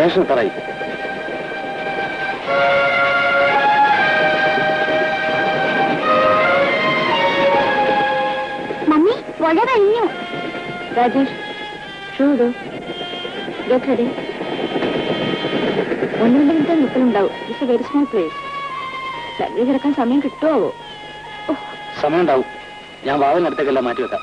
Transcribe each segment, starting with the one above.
Station എത്താറായി mummy വട കഴിഞ്ഞു Rajesh ഷൂടു get ready ഒന്ന് രണ്ട് മിനിറ്റ് നിൽക്കലുണ്ടാവും it's a very small place luggage ഇറക്കാൻ സമയം കിട്ടുമോ സമയം ഉണ്ടാവും ഞാൻ വാതിനടുത്തേക്കെല്ലാം മാറ്റി വെക്കാം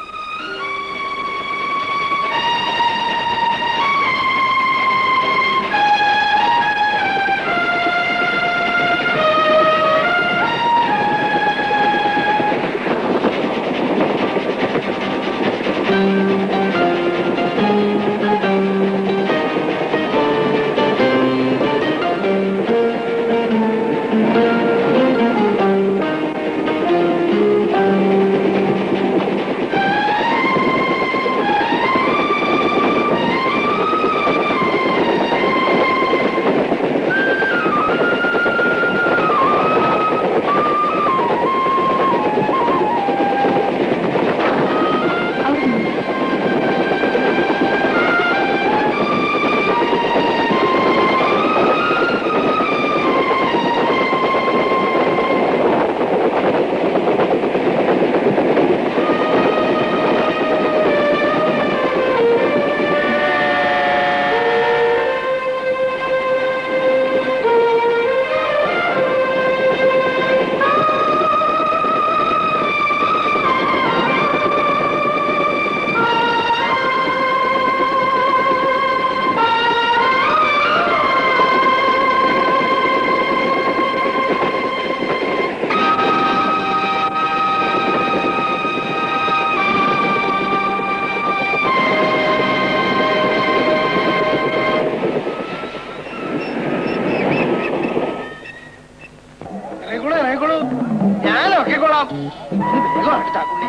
ഇറങ്ങിക്കോളൂ ഇറങ്ങിക്കോളൂ ഞാൻ ഇറക്കിക്കോളാം ഇത് വേഗം അടുത്താക്കുണ്ണി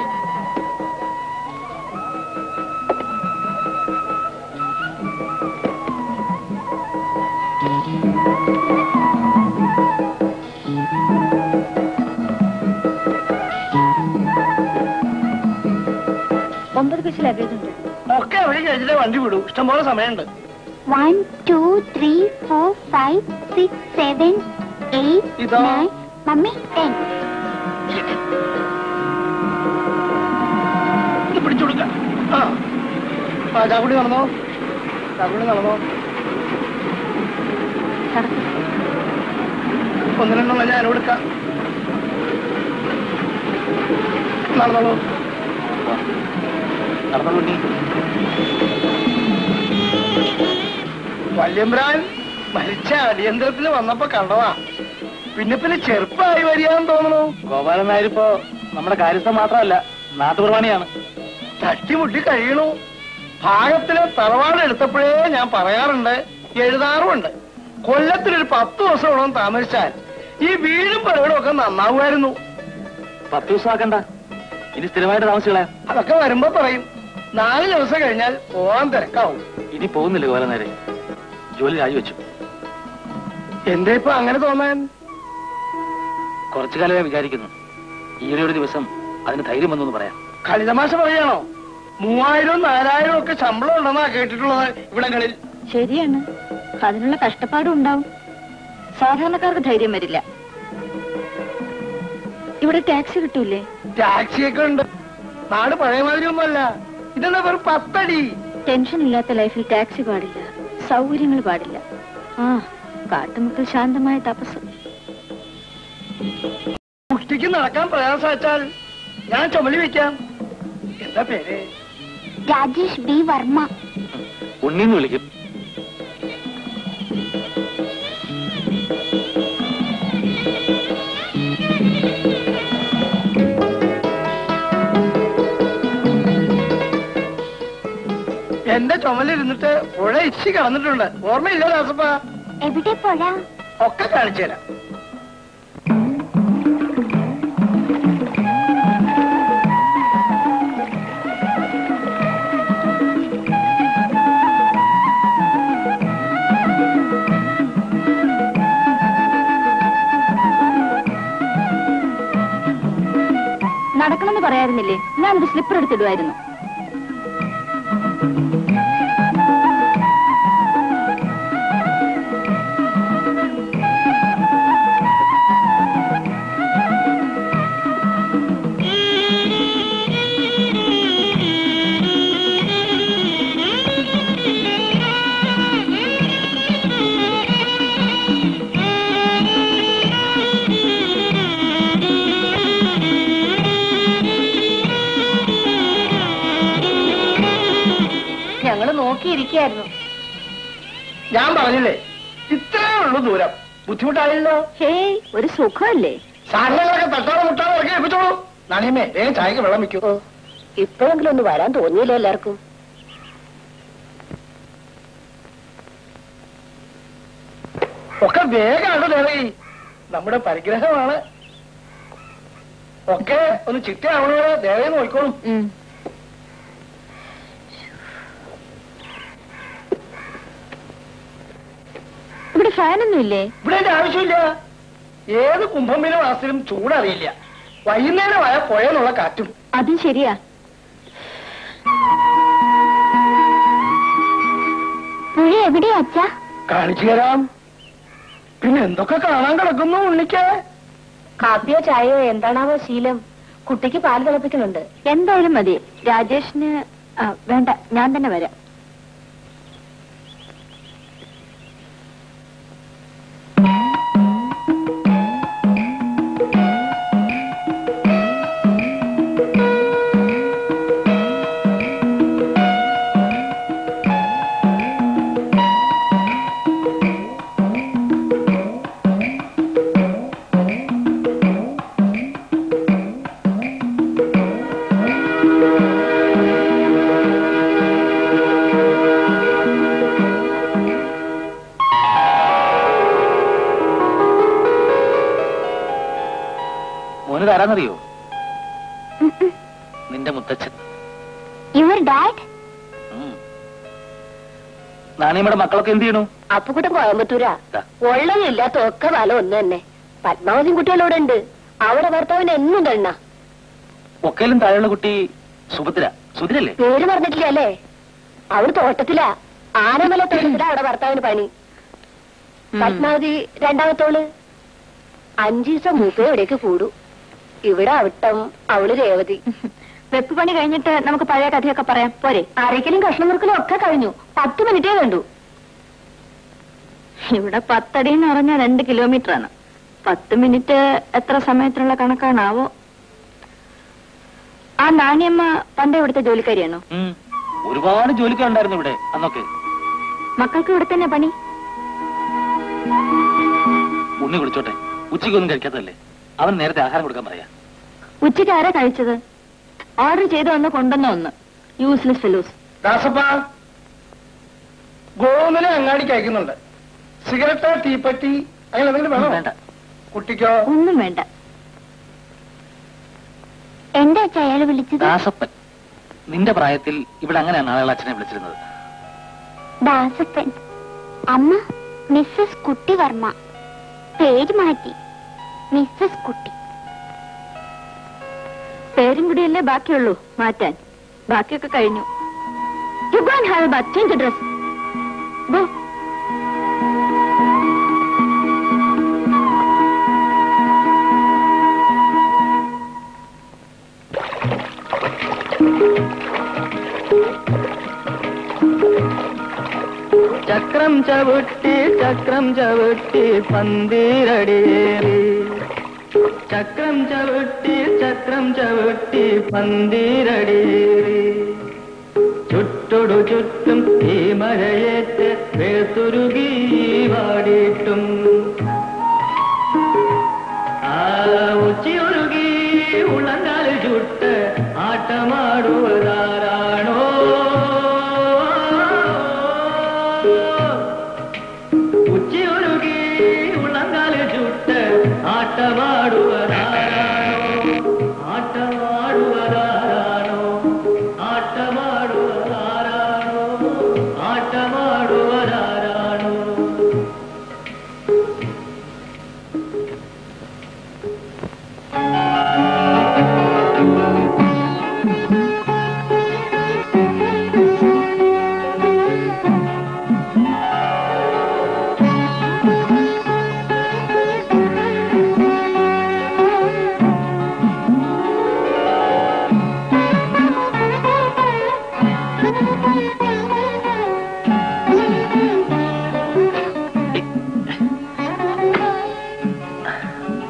ഒമ്പത് പീസ് ലഗേജ് ഉണ്ട് ഒക്കെ അവിടെ കഴിച്ചിട്ട് വണ്ടി വിടൂ ഇഷ്ടംപോലെ സമയമുണ്ട് one two three four five six seven eight ഇതോ? നയൻ മമ്മി ടെൻ ഇത് പിടിച്ചു കൊടുക്ക ആ ആ ചാക്കുടി നടന്നോ ചാക്കുടി നടന്നോ ഒന്ന് രണ്ടെണ്ണം ഞാൻ എടുക്കാം നടന്നോളൂ നടന്നുകൊണ്ടി വല്യമ്പ്രാൻ മരിച്ച അടിയന്തരത്തിൽ വന്നപ്പോ കണ്ടതാ പിന്നെ പിന്നെ ചെറുപ്പമായി വരികയാന്ന് തോന്നണു ഗോപാലൻ നായരിപ്പോ നമ്മുടെ കാര്യസ്ഥ മാത്രമല്ല നാട്ടുപ്രമാണിയാണ് തട്ടിമുട്ടി കഴിയണു ഭാഗത്തിലെ തറവാട് എടുത്തപ്പോഴേ ഞാൻ പറയാറുണ്ട് എഴുതാറുമുണ്ട് കൊല്ലത്തിലൊരു പത്ത് ദിവസത്തോളം താമസിച്ചാൽ ഈ വീടും പരവടും ഒക്കെ നന്നാവുമായിരുന്നു പത്ത് ദിവസം ആക്കണ്ട ഇനി സ്ഥിരമായിട്ട് താമസിക്കളെ അതൊക്കെ വരുമ്പോ പറയും നാല് ദിവസം കഴിഞ്ഞാൽ പോവാൻ തിരക്കാവും ഇനി പോകുന്നില്ല ഗോപാലൻ നായരെ ജോലി രാജിവെച്ചു എന്താ ഇപ്പൊ അങ്ങനെ തോന്നാൻ കുറച്ചു കാലമേ വിചാരിക്കുന്നു ഈയൊരു ഒരു ദിവസം അതിന് ധൈര്യം വന്നു എന്ന് പറയാം കളിതമാശ പറയാണോ മൂവായിരവും നാലായിരവും ഒക്കെ ശമ്പളം ഉണ്ടെന്നാ കേട്ടിട്ടുള്ളത് ഇവിടങ്ങളിൽ ശരിയാണ് അതിനുള്ള കഷ്ടപ്പാടും ഉണ്ടാവും സാധാരണക്കാർക്ക് ധൈര്യം വരില്ല ഇവിടെ ടാക്സി കിട്ടൂലേ ടാക്സിയൊക്കെ ഉണ്ട് നാട് പഴയ മാതിരി ഒന്നുമല്ല ഇതെന്താ വെറും പത്തടി ടെൻഷൻ ഇല്ലാത്ത ലൈഫിൽ ടാക്സി പാടില്ല സൗകര്യങ്ങൾ പാടില്ല ആ കാട്ടുമുക്കൽ ശാന്തമായ തപസ് കുട്ടിക്ക് നടക്കാൻ പ്രയാസം വെച്ചാൽ ഞാൻ ചുമലി വെക്കാം എന്താ പേര് രാജേഷ് ബി വർമ്മ ഉണ്ണിന്ന് വിളിക്കും എന്റെ ചുമലിരുന്നിട്ട് പുഴ ഇച്ചി കടന്നിട്ടുണ്ട് ഓർമ്മയില്ല ദാസപ്പ എവിടെ പോരാ ഒക്കെ കാണിച്ചു തരാം നടക്കണമെന്ന് പറയായിരുന്നില്ലേ ഞാനൊരു സ്ലിപ്പർ എടുത്തിടുമായിരുന്നു നോക്കിയിരിക്കായിരുന്നു ഞാൻ പറഞ്ഞില്ലേ ഇത്രേ ഉള്ളൂ ദൂരം ബുദ്ധിമുട്ടായില്ലോ ഹേയ് ഒരു സുഖമല്ലേ സാധനങ്ങളൊക്കെ തട്ടാതെ മുട്ടാതെ ഇറക്കി ഏൽപ്പിച്ചോളൂ നാണിയമ്മേ വേഗം ചായക്ക് വെള്ളം വെക്കൂ ഇപ്പോഴെങ്കിലും ഒന്ന് വരാൻ തോന്നിയില്ല എല്ലാവർക്കും ഒക്കെ വേഗമാണ് ദേവി നമ്മുടെ പരിഗ്രഹമാണ് ഒക്കെ ഒന്ന് ചിട്ടയാവണോ ദേവയെ നോക്കിക്കോളും ഇവിടെ ഫാനൊന്നും ഇല്ലേ ഇവിടെ അതിന്റെ ആവശ്യമില്ല ഏത് കുംഭമീന മാസത്തിലും ചൂടറിയില്ല വൈകുന്നേരമായ പുഴന്നുള്ള കാറ്റും അതും ശരിയാ പുഴ എവിടെയാ അച്ഛാ കാണിച്ചു തരാം പിന്നെ എന്തൊക്കെ കാണാൻ കിടക്കുന്നു ഉണ്ണിക്ക് കാപ്പിയോ ചായയോ എന്താണാവോ ശീലം കുട്ടിക്ക് പാല് തിളപ്പിക്കുന്നുണ്ട് എന്തായാലും മതി രാജേഷിന് ആ, വേണ്ട ഞാൻ തന്നെ വരാം മോന് താരാന്നറിയോ നിന്റെ മുത്തച്ഛൻ യുവർ ഡാഡ് ഉം. നാണിയമ്മയുടെ മക്കളൊക്കെ എന്ത് ചെയ്യണു അപ്പുക്കുട്ടൻ കോയമ്പത്തൂരാ ദാ. ഉള്ളതും ഇല്ലാത്ത ഒക്കെ വല ഒന്ന് തന്നെ പത്മാവതി കുട്ടികളോട് ഉണ്ട് അവിടെ ഭർത്താവിന് എന്നും തണ്ണ ഒക്കയിലും താഴെയുള്ള കുട്ടി സുഭദ്ര സുധിരല്ലേ പേര് പറഞ്ഞിട്ടില്ല അല്ലേ അവള് തോട്ടത്തിലാ ആനമല തോട്ടത്തിലാ അവിടെ ഭർത്താവിന് പണി പത്മാവതി രണ്ടാമത്തോള് അഞ്ചു ദിവസം മൂപ്പേ ഇവിടേക്ക് കൂടൂ ഇവിടെ അവിട്ടം അവള് രേവതി വെപ്പ് പണി കഴിഞ്ഞിട്ട് നമുക്ക് പഴയ കഥയൊക്കെ പറയാം പോരെ അരയ്ക്കലും കഷ്ണം മുറുക്കലും ഒക്കെ കഴിഞ്ഞു പത്ത് മിനിറ്റേ കണ്ടു ഇവിടെ പത്തടി എന്ന് പറഞ്ഞാൽ രണ്ട് കിലോമീറ്റർ ആണ് പത്ത് മിനിറ്റ് എത്ര സമയത്തിനുള്ള കണക്കാണാവോ ആ നാണിയമ്മ പണ്ട് ഇവിടുത്തെ ജോലിക്കാരിയാണോ ഉം. ഒരുപാട് ജോലിക്കാരുണ്ടായിരുന്നു ഇവിടെ അന്നൊക്കെ മക്കൾക്ക് ഇവിടെ തന്നെ പണി ഉണ്ണി വിളിച്ചോട്ടെ ഉച്ചയ്ക്കൊന്നും കഴിക്കാത്തതല്ലേ അവൻ നേരത്തെ ആഹാരം കൊടുക്കാൻ പറയാ ഉച്ചയ്ക്ക് ആരാ കഴിച്ചത് ഓർഡർ ചെയ്ത് വന്ന് കൊണ്ടുവന്ന ഒന്ന് യൂസ്ലെസ് ഫെലോസ് ദാസപ്പ ഗോകുലെ അങ്ങാടിക്ക് അയക്കുന്നുണ്ട് സിഗരറ്റ് തീപ്പറ്റി അങ്ങനെ എന്തെങ്കിലും വേണോ വേണ്ട കുട്ടിക്കോ ഒന്നും വേണ്ട എന്താ അയാൾ വിളിച്ചത് ദാസപ്പൻ നിന്റെ പ്രായത്തിൽ ഇവിടെ അങ്ങനെയാണ് ആളുകൾ അച്ഛനെ വിളിച്ചിരുന്നത് ദാസപ്പൻ അമ്മ മിസ്സസ് കുട്ടി വർമ്മ പേര് മാറ്റി മിസ്സസ് കുട്ടി പേരും കൂടിയല്ലേ ബാക്കിയുള്ളൂ മാറ്റാൻ ബാക്കിയൊക്കെ കഴിഞ്ഞു you gone have bath change dress go ചക്രം ചവിട്ടി ചക്രം ചവിട്ടി പന്തീരടിയേറി ചക്രം ചവിട്ടി ചക്രം ചവിട്ടി പന്തീരടിയേറി ചുട്ടൊടു ചുറ്റും ഈ മഴയേറ്റ് വേത്തുരുകി വാടിയിട്ടും ആ ഉച്ചിയൊരുകി ഉള്ളങ്കാല് ചുട്ട് ആട്ടമാടുവതാരാണോ ഉച്ചിയൊരുകി ഉള്ളങ്കാല് ചുട്ട് ആട്ടമാടുവതാരാണോ ആട്ടമാടുവതാരാണോ ആട്ടമാടുവതാരാണോ ആട്ടമാടുവതാരാണോ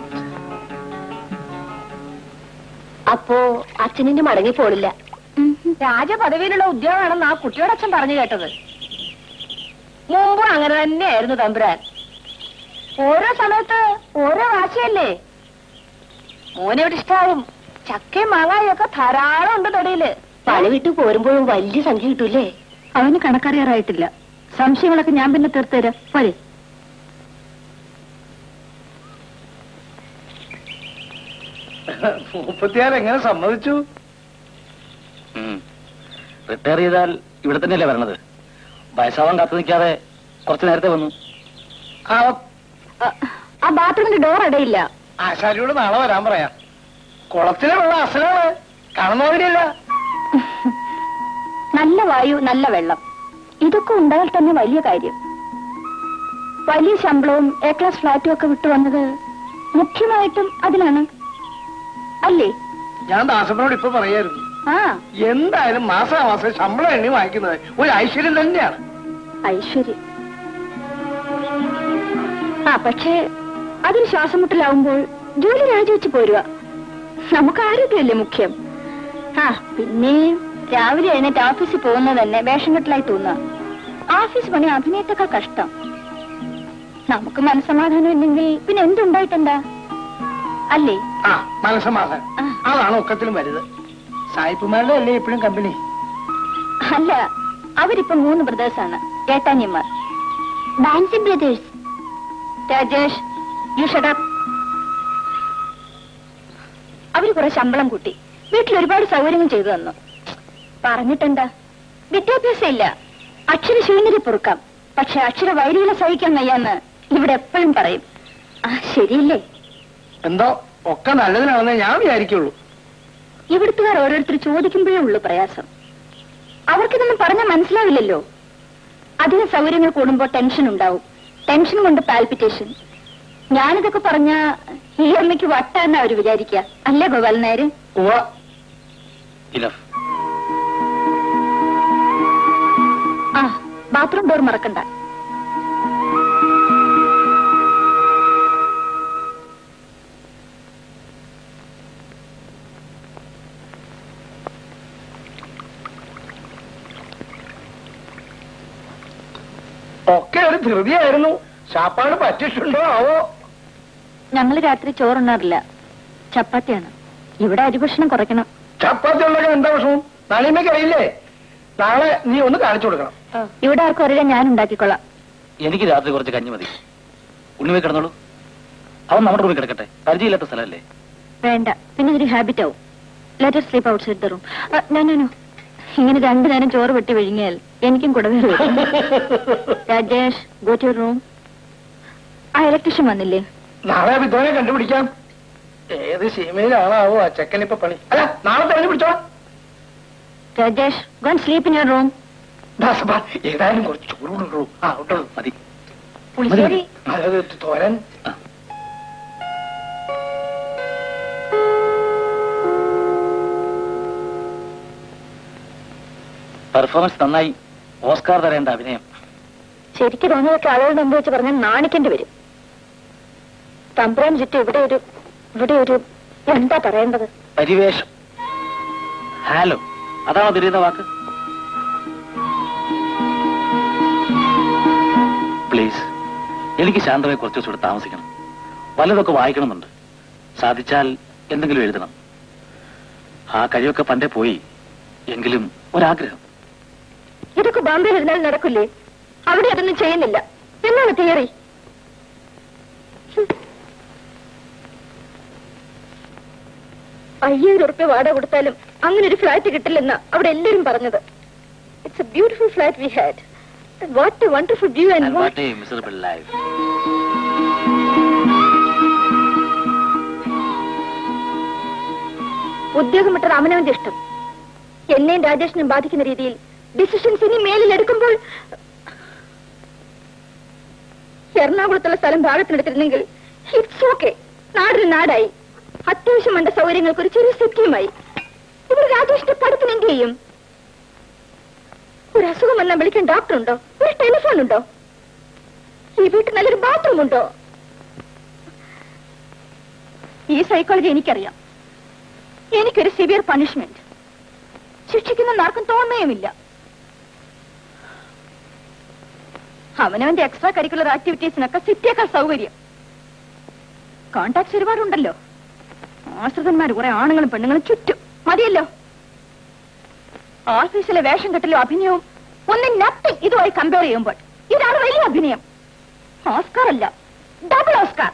അപ്പോ അച്ഛനിന്റെ മടങ്ങി പോണില്ല ഉം ഹും. രാജപദവിയിലുള്ള ഉദ്യോഗമാണെന്ന് ആ കുട്ടിയുടെ അച്ഛൻ പറഞ്ഞു കേട്ടത് മുമ്പും അങ്ങനെ തന്നെയായിരുന്നു തമ്പുരാൻ ഓരോ സമയത്ത് ഓരോ വാശിയല്ലേ മോനെവിടെ ഇഷ്ടാവും ചക്കയും മാങ്ങായും ഒക്കെ ധാരാളം ഉണ്ട് തൊടിയില് പണി വിട്ട് പോരുമ്പോഴും വലിയ സംഖ്യ കിട്ടൂലേ അവന് കണക്കറിയാറായിട്ടില്ല സംശയങ്ങളൊക്കെ ഞാൻ പിന്നെ തീർത്തുതരാം പോരെ മുപ്പത്തിയാറ് എങ്ങനെ സമ്മതിച്ചു റിട്ടയർ ചെയ്താൽ ഇവിടെ തന്നെയല്ലേ വരണത് വയസ്സാവാൻ കാത്തു നിൽക്കാതെ കുറച്ച് നേരത്തെ വന്നു ആ ആ ബാത്റൂമിന്റെ ഡോർ ഇടയില്ല ആശാരിയോട് നാളെ വരാൻ പറയാം കുളത്തിലെ വെള്ളം അസലാണ് കാണുന്നവരില്ല നല്ല വായു നല്ല വെള്ളം ഇതൊക്കെ ഉണ്ടായാൽ തന്നെ വലിയ കാര്യം വലിയ ശമ്പളവും എ ക്ലാസ് ഫ്ലാറ്റും ഒക്കെ വിട്ടു വന്നത് മുഖ്യമായിട്ടും അതിനാണ് അല്ലേ ഞാൻ ദാസപ്പനോട് ഇപ്പൊ പറയായിരുന്നു ആ എന്തായാലും മാസാമാസം ശമ്പളം എണ്ണി വാങ്ങിക്കുന്നത് ഒരു ഐശ്വര്യം തന്നെയാണ് ഐശ്വര്യം ആ പക്ഷേ അതിന് ശ്വാസം മുട്ടലാവുമ്പോൾ ജോലി രാജിവെച്ച് പോരുക നമുക്ക് ആരോഗ്യമല്ലേ മുഖ്യം ആ പിന്നെ രാവിലെ എഴുന്നേറ്റ് ഓഫീസിൽ പോകുന്നത് തന്നെ വേഷം കെട്ടലായി തോന്നുക ഓഫീസ് പണി അഭിനയത്തൊക്കെ കഷ്ടം നമുക്ക് മനസ്സമാധാനം ഇല്ലെങ്കിൽ പിന്നെ എന്തുണ്ടായിട്ടെന്താ അല്ലേ ആ മനസ്സമാധാനം ആ. അതാണ് ഒക്കത്തിലും വലുത് സായിപ്പുമാരുടെ അല്ലേ ഇപ്പോഴും കമ്പനി അല്ല അവരിപ്പോ മൂന്ന് ബ്രദേഴ്സാണ് ഏട്ടാനിയന്മാർ Bansi brothers Rajesh you shut up അവര് കുറെ ശമ്പളം കൂട്ടി വീട്ടിൽ ഒരുപാട് സൗകര്യങ്ങൾ ചെയ്തു തന്നു പറഞ്ഞിട്ടെന്താ വിദ്യാഭ്യാസം ഇല്ല അക്ഷര ശൂന്യത പൊറുക്കാം പക്ഷെ അക്ഷര വൈരികളെ സഹിക്കാൻ വയ്യാന്ന് ഇവിടെ എപ്പോഴും പറയും ആ ശരിയല്ലേ എന്തോ ഒക്കെ നല്ലതിനാണെന്ന് ഞാൻ വിചാരിക്കുള്ളൂ ഇവിടുത്തുകാർ ഓരോരുത്തർ ചോദിക്കുമ്പോഴേ ഉള്ളൂ പ്രയാസം അവർക്കിതൊന്നും പറഞ്ഞാൽ മനസ്സിലാവില്ലല്ലോ അധിക സൗകര്യങ്ങൾ കൂടുമ്പോൾ ടെൻഷൻ ഉണ്ടാവും ടെൻഷൻ കൊണ്ട് പാൽപിറ്റേഷൻ ഞാനിതൊക്കെ പറഞ്ഞ ഈ അമ്മയ്ക്ക് വട്ടാന്നാ അവര് വിചാരിക്കുക അല്ലേ ഗോപാലൻ നായര് ഉവ്വ ഇനഫ് ആ ബാത്റൂം ഡോർ മറക്കണ്ട ഒക്കെ ഒരു ധൃതിയായിരുന്നു ശാപ്പാട് പറ്റിയിട്ടുണ്ടോ ആവോ ഞങ്ങൾ രാത്രി ചോറുണ്ണാറില്ല ചപ്പാത്തിയാണ് ഇവിടെ അരിഭക്ഷണം കുറയ്ക്കണം ചപ്പാത്തി ഉണ്ടാക്കാൻ എന്താ പ്രശ്നം നാളെയുമേക്ക് അറിയില്ലേ നാളെ നീ ഒന്ന് കാണിച്ചു കൊടുക്കണം ഇവിടെ ആർക്കും അറിയാൻ ഞാൻ ഉണ്ടാക്കിക്കൊള്ളാം എനിക്ക് രാത്രി കുറച്ച് കഞ്ഞി മതി ഉണ്ണിമേ കിടന്നോളൂ അവൻ നമ്മുടെ റൂമിൽ കിടക്കട്ടെ പരിചയമില്ലാത്ത സ്ഥലമല്ലേ വേണ്ട പിന്നെ ഇതൊരു ഹാബിറ്റ് ആവും let her sleep outside the room ഞാനോ ഇങ്ങനെ രണ്ടു നേരം ചോറ് വെട്ടി വിഴുങ്ങിയാൽ എനിക്കും കുടവേറ് വരും രാജേഷ് ഗോ ടു റൂം ആ ഇലക്ട്രീഷ്യൻ വന്നില്ലേ നാളെ ആ വിധവനെ കണ്ടുപിടിക്കാം ഏത് സീമയിലാണാവോ ആ ചെക്കൻ ഇപ്പൊ പണി അല്ല നാളെ തെരഞ്ഞു പിടിച്ചോ Rajesh go sleep in your room Dasappa ഏതായാലും കുറച്ച് ചൂടുകൊണ്ടു ആ ഉണ്ടോ മതി പുളിശ്ശേരി അതായത് തോരൻ പെർഫോമൻസ് നന്നായി ഓസ്കാർ തരേണ്ട അഭിനയം ശരിക്കും തോന്നിയതൊക്കെ ആളുകളുടെ മുമ്പ് വെച്ച് പറഞ്ഞാൽ നാണിക്കേണ്ടി വരും തമ്പ്രാൻ ചുറ്റും ഇവിടെ ഒരു ഇവിടെ ഒരു എന്താ പറയേണ്ടത് പരിവേഷം ഹാലോ അതാണോ തിരിയുന്ന വാക്ക് പ്ലീസ് എനിക്ക് ശാന്തമായി കുറച്ച് ദിവസം ഇവിടെ താമസിക്കണം വല്ലതൊക്കെ വായിക്കണമെന്നുണ്ട് സാധിച്ചാൽ എന്തെങ്കിലും എഴുതണം ആ കഴിവൊക്കെ പണ്ടേ പോയി എങ്കിലും ഒരാഗ്രഹം ഇതൊക്കെ ബോംബെയിൽ ഇരുന്നാൽ നടക്കില്ലേ അവിടെ അതൊന്നും ചെയ്യുന്നില്ല എന്നാണ് തിയറി അയ്യായിരം ഉറുപ്പ്യ വാടക കൊടുത്താലും അങ്ങനെ ഒരു ഫ്ലാറ്റ് കിട്ടില്ലെന്ന അവിടെ എല്ലാരും പറഞ്ഞത് it's a beautiful flat we had what a wonderful view And and what a miserable life. ഉദ്യോഗം വിട്ടത് അവനവന്റെ ഇഷ്ടം എന്നെയും രാജേഷിനെയും ബാധിക്കുന്ന രീതിയിൽ ഡിസിഷൻസ് ഇനി മേലിൽ എടുക്കുമ്പോൾ എറണാകുളത്തുള്ള സ്ഥലം ഭാഗത്തിനെടുത്തിരുന്നെങ്കിൽ ഇറ്റ്സ് ഓക്കെ നാടിന് നാടായി അത്യാവശ്യം വേണ്ട സൗകര്യങ്ങൾക്ക് ഒരു ചെറിയ സെറ്റിയുമായി ഇവിടെ രാജേഷിന്റെ പഠിത്തം എന്ത് ചെയ്യും ഒരു അസുഖം വന്നാൽ വിളിക്കാൻ ഡോക്ടർ ഉണ്ടോ ഒരു ടെലിഫോൺ ഉണ്ടോ ഈ വീട്ടിൽ നല്ലൊരു ബാത്റൂം ഉണ്ടോ ഈ സൈക്കോളജി എനിക്കറിയാം എനിക്കൊരു സിവിയർ പണിഷ്മെന്റ് ശിക്ഷിക്കുന്ന ആർക്കും തോന്നുകയുമില്ല അവനവന്റെ എക്സ്ട്രാ കരിക്കുലർ ആക്ടിവിറ്റീസിനൊക്കെ സിറ്റിയേക്കാൾ സൗകര്യം കോണ്ടാക്ട്സ് ഒരുപാടുണ്ടല്ലോ ആശ്രിതന്മാർ കുറെ ആണുങ്ങളും പെണ്ണുങ്ങളും ചുറ്റും മതിയല്ലോ ഓഫീസിലെ വേഷം കെട്ടലും അഭിനയവും ഒന്നും നത്തിങ് ഇതുമായി കമ്പയർ ചെയ്യുമ്പോൾ ഇതാണ് വലിയ അഭിനയം ഓസ്കാർ അല്ല ഡബിൾ ഓസ്കാർ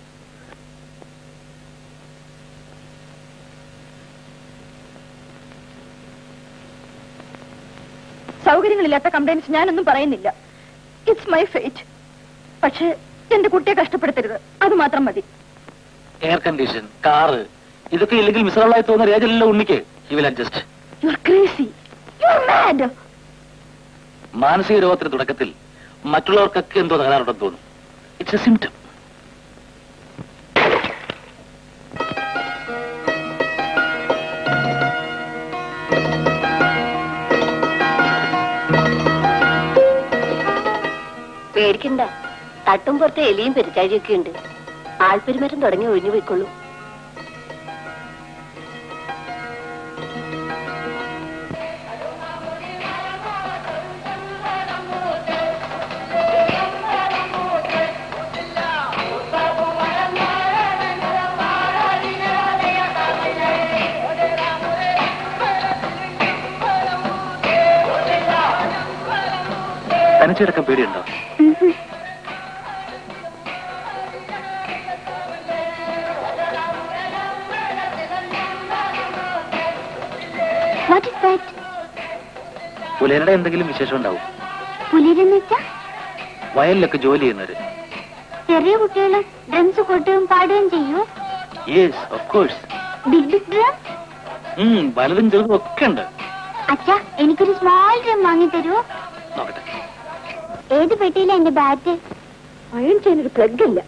സൗകര്യങ്ങളില്ലാത്ത കംപ്ലൈൻസ് ഞാനൊന്നും പറയുന്നില്ല ഇറ്റ്സ് മൈ ഫേറ്റ് പക്ഷേ എന്റെ കുട്ടിയെ കഷ്ടപ്പെടുത്തരുത് അത് മാത്രം മതി എയർ കണ്ടീഷൻ കാറ് ഇതൊക്കെ ഇല്ലെങ്കിൽ മിസറബിളായി തോന്നുന്ന ഏജല്ലോ ഉണ്ണിക്ക് he will adjust you are crazy you are mad മാനസിക രോഗത്തിന്റെ തുടക്കത്തിൽ മറ്റുള്ളവർക്കൊക്കെ എന്തോ തകരാറുണ്ടെന്ന് തോന്നും ഇറ്റ്സ് എ സിംറ്റം പേടിക്കണ്ട തട്ടും പുറത്തെ എലിയും പെരുച്ചാഴിയൊക്കെ ഉണ്ട് ആൾപ്പെരുമരം തുടങ്ങി ഒഴിഞ്ഞു പോയിക്കൊള്ളൂ തനിച്ചിടക്കം പേടിയുണ്ടോ വാട്ട് ഇസ് ദാറ്റ് പുലരുടെ എന്തെങ്കിലും വിശേഷം ഉണ്ടാവും പുലിരെന്ന് വെച്ചാ വയലിലൊക്കെ ജോലി ചെയ്യുന്നവര് ചെറിയ കുട്ടികൾ ഡ്രംസ് കൊട്ടുകയും പാടുകയും ചെയ്യൂ yes of course big big drum വലുതും ചെറുതും ഒക്കെ ഉണ്ട് അച്ഛാ എനിക്കൊരു സ്മോൾ ഡ്രം വാങ്ങി തരുമോ നോക്കട്ടെ ഏത് പെട്ടിയിലാ എന്റെ ബാറ്റ് അയൺ ചെയ്യാനൊരു പ്ലഗ് ഇല്ല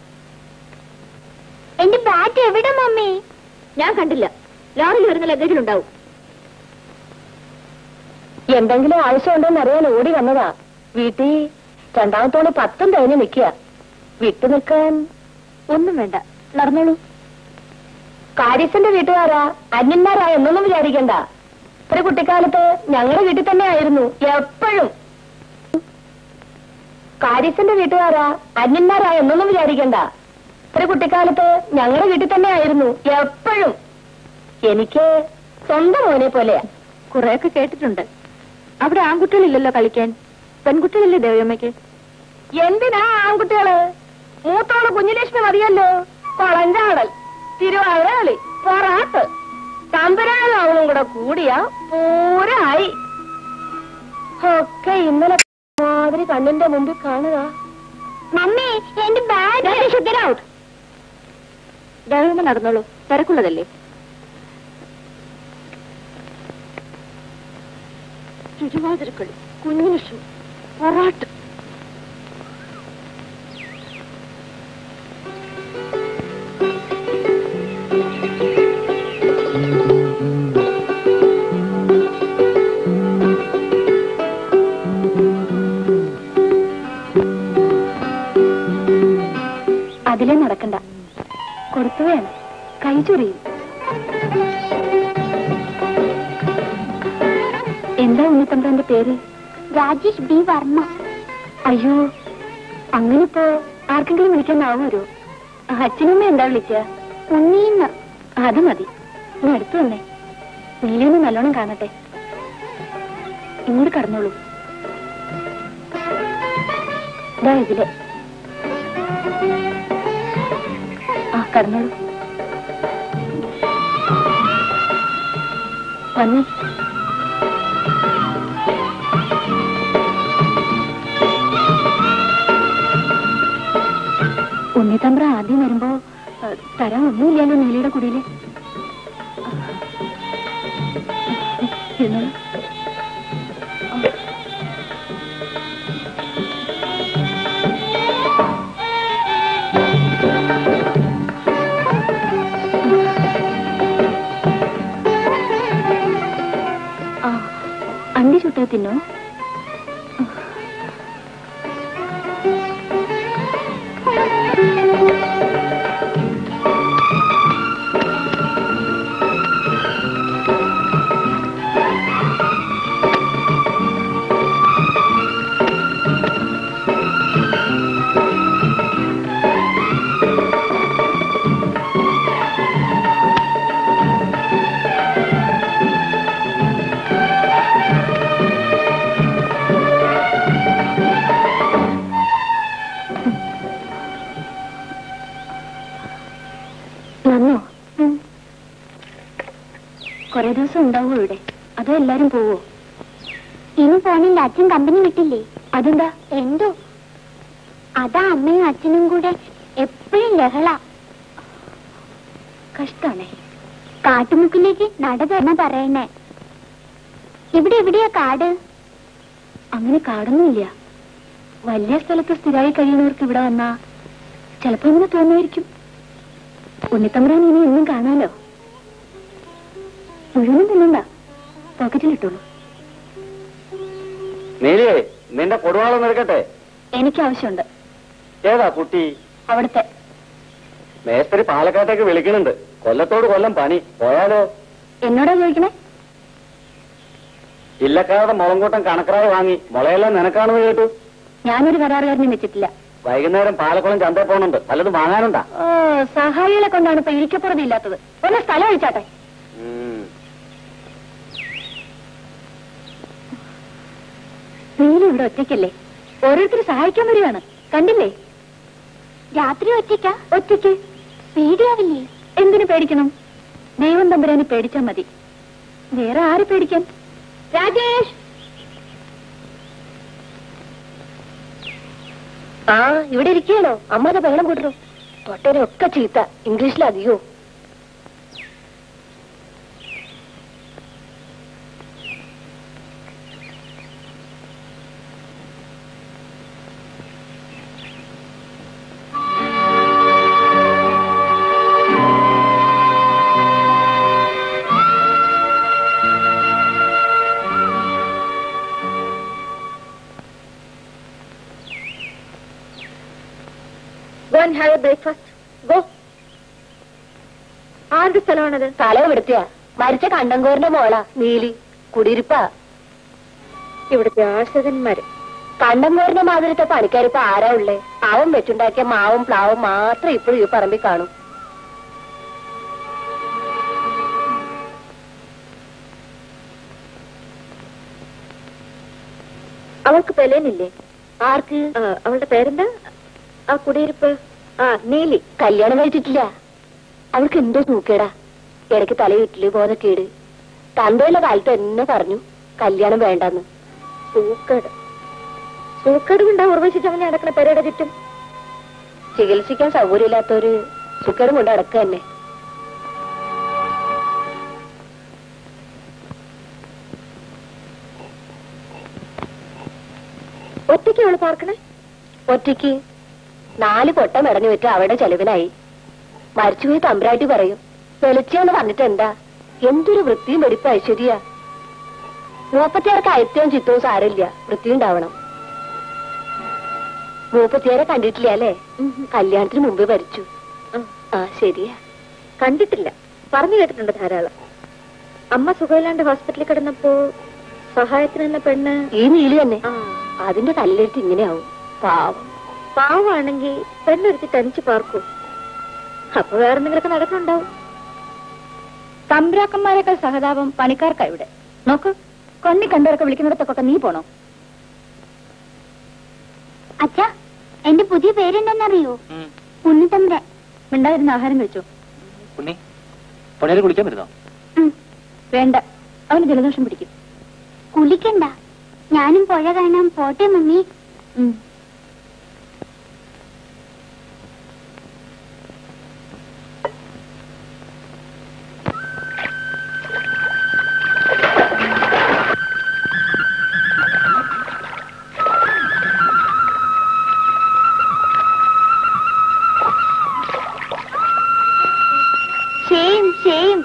എന്റെ ബാറ്റ് എവിടെ മമ്മി ഞാൻ കണ്ടില്ല ലോറിയിൽ വരുന്ന ലഗേജിലുണ്ടാവും എന്തെങ്കിലും ആവശ്യമുണ്ടോന്ന് അറിയാൻ ഓടി വന്നതാ വീട്ടിൽ രണ്ടാമത്തോട് പത്തും തേഞ്ഞ് നിൽക്കുക വിട്ടു നിൽക്കാൻ ഒന്നും വേണ്ട നടന്നോളൂ കാര്യസ്ഥന്റെ വീട്ടുകാരാ അന്യന്മാരാ എന്നൊന്നും വിചാരിക്കണ്ട ഒരു കുട്ടിക്കാലത്ത് ഞങ്ങളുടെ വീട്ടിൽ തന്നെ ആയിരുന്നു എപ്പോഴും കാര്യസ്ഥന്റെ വീട്ടുകാരാ അന്യന്മാരാ എന്നൊന്നും വിചാരിക്കണ്ട ഒരു കുട്ടിക്കാലത്ത് ഞങ്ങളുടെ വീട്ടിൽ തന്നെ ആയിരുന്നു എപ്പോഴും എനിക്ക് സ്വന്തം മോനെ പോലെയാ കുറെയൊക്കെ കേട്ടിട്ടുണ്ട് അവിടെ ആൺകുട്ടികളില്ലല്ലോ കളിക്കാൻ പെൺകുട്ടികളല്ലേ ദേവയമ്മയ്ക്ക് എന്തിനാ ആൺകുട്ടികള് മൂത്തോള് കുഞ്ഞുലക്ഷ്മി മതിയല്ലോ കൊളഞ്ചാടൽ തിരുവാതിര കളി പൊറാട്ട് തമ്പുരാനും അവളും കൂടെ കൂടിയ പൂരായി ഒക്കെ ഇന്നലെ മാതിരി കണ്ണിന്റെ മുമ്പിൽ കാണുക മമ്മി എന്റെ ബാറ്റ് ദേവയമ്മ നടന്നോളൂ തിരക്കുള്ളതല്ലേ തിരുവാതിരക്കളി കുഞ്ഞുലക്ഷ്മി പൊറാട്ട് അതിലേ നടക്കണ്ട കൊടുത്തു വേണം കൈ ചൊറിയും എന്താ ഉണ്ണിത്തമ്പ്രാന്റെ പേര് രാജേഷ് ബി വർമ്മ അയ്യോ അങ്ങനിപ്പോ ആർക്കെങ്കിലും വിളിക്കാനാവുമോ അച്ഛനമ്മ എന്താ വിളിക്കുക ഉണ്ണീന്ന് അത് മതി നീ അടുത്തു വന്നേ നീലിയൊന്ന് നല്ലോണം കാണട്ടെ ഇങ്ങോട്ട് കടന്നോളൂ ദാ ഇതിലെ ആ കടന്നോളൂ വന്നേ ഉണ്ണിത്തമ്പ്ര ആദ്യം വരുമ്പോ ഏ, തരാൻ ഒന്നുമില്ലല്ലോ നീലിയുടെ കുടിയില് ഇരുന്നോളൂ. ആ അണ്ടി ചുട്ടാ തിന്നോ ദിവസം ഉണ്ടാവോ ഇവിടെ അതോ എല്ലാരും പോവോ ഇനി പോണില്ല അച്ഛൻ കമ്പനി വിട്ടില്ലേ അതെന്താ എന്തോ അതാ അമ്മയും അച്ഛനും കൂടെ എപ്പോഴും ലഹള കഷ്ടാണേ കാട്ടുമുക്കിലേക്ക് നട തരണ പറയണേ ഇവിടെ എവിടെയാ കാട് അങ്ങനെ കാടൊന്നുമില്ല വലിയ സ്ഥലത്ത് സ്ഥിരമായി കഴിയുന്നവർക്ക് ഇവിടെ വന്നാ ചിലപ്പോ ഇങ്ങനെ തോന്നുമായിരിക്കും ഉണ്ണിത്തമ്പുരാൻ ഇനി എന്നും കാണാലോ മുഴുവനും തിന്നണ്ട പോക്കറ്റിലിട്ടോളൂ നീലേ നിന്റെ കൊടുവാളം എടുക്കട്ടെ എനിക്ക് ആവശ്യമുണ്ട് ഏതാ കുട്ടി അവിടുത്തെ മേസ്ത്രി പാലക്കാട്ടേക്ക് വിളിക്കുന്നുണ്ട് കൊല്ലത്തോട് കൊല്ലം പണി പോയാലോ എന്നോടാ ചോദിക്കണേ ഇല്ലക്കാരുടെ മുളങ്കൂട്ടം കണക്കറായി വാങ്ങി മുളയെല്ലാം നിനക്കാണെന്ന് കേട്ടു ഞാനൊരു കരാറുകാരനെ വെച്ചിട്ടില്ല വൈകുന്നേരം പാലക്കുളം ചന്തയിൽ പോകണുണ്ട് വല്ലതും വാങ്ങാനുണ്ടാ ഓ സഹായികളെ കൊണ്ടാണ് ഇപ്പൊ ഇരിക്കപ്പുറതി ഇല്ലാത്തത് ഒന്ന് സ്ഥലം ഒഴിച്ചാട്ടെ നീലും ഇവിടെ ഒറ്റയ്ക്കല്ലേ ഓരോരുത്തർ സഹായിക്കാൻ വരികയാണ് കണ്ടില്ലേ രാത്രി ഒറ്റയ്ക്ക ഒറ്റയ്ക്ക് പേടിയാവില്ലേ എന്തിനു പേടിക്കണം ദൈവം തമ്പുരാന് പേടിച്ചാ മതി വേറെ ആര് പേടിക്കാൻ രാജേഷ് ആ ഇവിടെ ഇരിക്കുകയാണോ അമ്മയുടെ ബഹളം കൂട്ടണോ തൊട്ടേനെ ഒക്കെ ചീത്ത ഇംഗ്ലീഷിലധികോ go and have a breakfast go ആരുടെ സ്ഥലമാണത് സ്ഥലം എടുത്തിയാ മരിച്ച കണ്ടങ്കോറിന്റെ മോളാ നീലി കുടിയിരിപ്പാ ഇവിടുത്തെ ആശ്രിതന്മാര് കണ്ടങ്കോറിന്റെ മാതിരത്തെ പണിക്കാരിപ്പോ ആരാ ഉള്ളേ അവൻ വെച്ചുണ്ടാക്കിയ മാവും പ്ലാവും മാത്രം ഇപ്പോഴും ഈ പറമ്പിൽ കാണും അവൾക്ക് പെലേനില്ലേ ആർക്ക് ആ, അവളുടെ പേരെന്താ ആ കുടിയിരിപ്പ് ആ നീലി കല്യാണം കഴിച്ചിട്ടില്ല അവൾക്ക് എന്തോ സൂക്കേടാ ഇടയ്ക്ക് തലയിട്ടില് ബോധക്കേട് തന്തയുള്ള കാലത്ത് എന്നെ പറഞ്ഞു കല്യാണം വേണ്ടെന്ന് സൂക്കേട് സൂക്കേട് കൊണ്ടാ ഉറവശിച്ച് അവനെ നടക്കണ പെരയുടെ ചുറ്റും ചികിത്സിക്കാൻ സൗകര്യമില്ലാത്തൊരു സുക്കേടും കൊണ്ട് അടക്കുക തന്നെ ഒറ്റയ്ക്ക് അവള് പാർക്കണേ ഒറ്റയ്ക്ക് നാല് കൊട്ട മെടഞ്ഞു വിറ്റ് അവരുടെ ചെലവിനായി മരിച്ചുപോയി തമ്പ്രാട്ടി പറയും വെളിച്ചെന്ന് പറഞ്ഞിട്ട് എന്താ എന്തൊരു വൃത്തിയും വെടിപ്പ് ഐശ്വര്യ മൂപ്പത്തിയാർക്ക് അയത്യവും ചിത്തവും സാരമില്ല വൃത്തിയുണ്ടാവണം മൂപ്പത്തിയാരെ കണ്ടിട്ടില്ല അല്ലേ കല്യാണത്തിന് മുമ്പേ മരിച്ചു ആ ശരിയാ കണ്ടിട്ടില്ല പറഞ്ഞു കേട്ടിട്ടുണ്ട് ധാരാളം അമ്മ സുഖമില്ലാണ്ട് ഹോസ്പിറ്റലിൽ കിടന്നപ്പോ സഹായത്തിന് എന്ന പെണ്ണ് ഈ നീലി തന്നെ ആ, അതിന്റെ തലയിലെടുത്ത് ഇങ്ങനെയാവും പാവം പാവാണെങ്കി പെണ്ണൊരുത്തി തനിച്ച് പാർക്കൂ അപ്പൊ വേറെ എന്തെങ്കിലുമൊക്കെ നടക്കുന്നുണ്ടാവും തമ്പ്രാക്കന്മാരെക്കാൾ സഹതാപം പണിക്കാർക്കാ ഇവിടെ നോക്ക് കൊന്നി കണ്ടവരൊക്കെ വിളിക്കുന്നിടത്തൊക്കെ നീ പോണോ അച്ഛാ എന്റെ പുതിയ പേരെന്തെന്നറിയോ ഉണ്ണിത്തമ്പുരാൻ മിണ്ടാതിരുന്ന് ആഹാരം കഴിച്ചോ ഉണ്ണി പണിയാരെ കുളിക്കാൻ വരുന്നോ ഉം. വേണ്ട അവന് ജലദോഷം പിടിക്കും കുളിക്കണ്ട ഞാനും പുഴ കാണാൻ പോട്ടെ മമ്മി ഉം. ഷെയിം ഷെയിം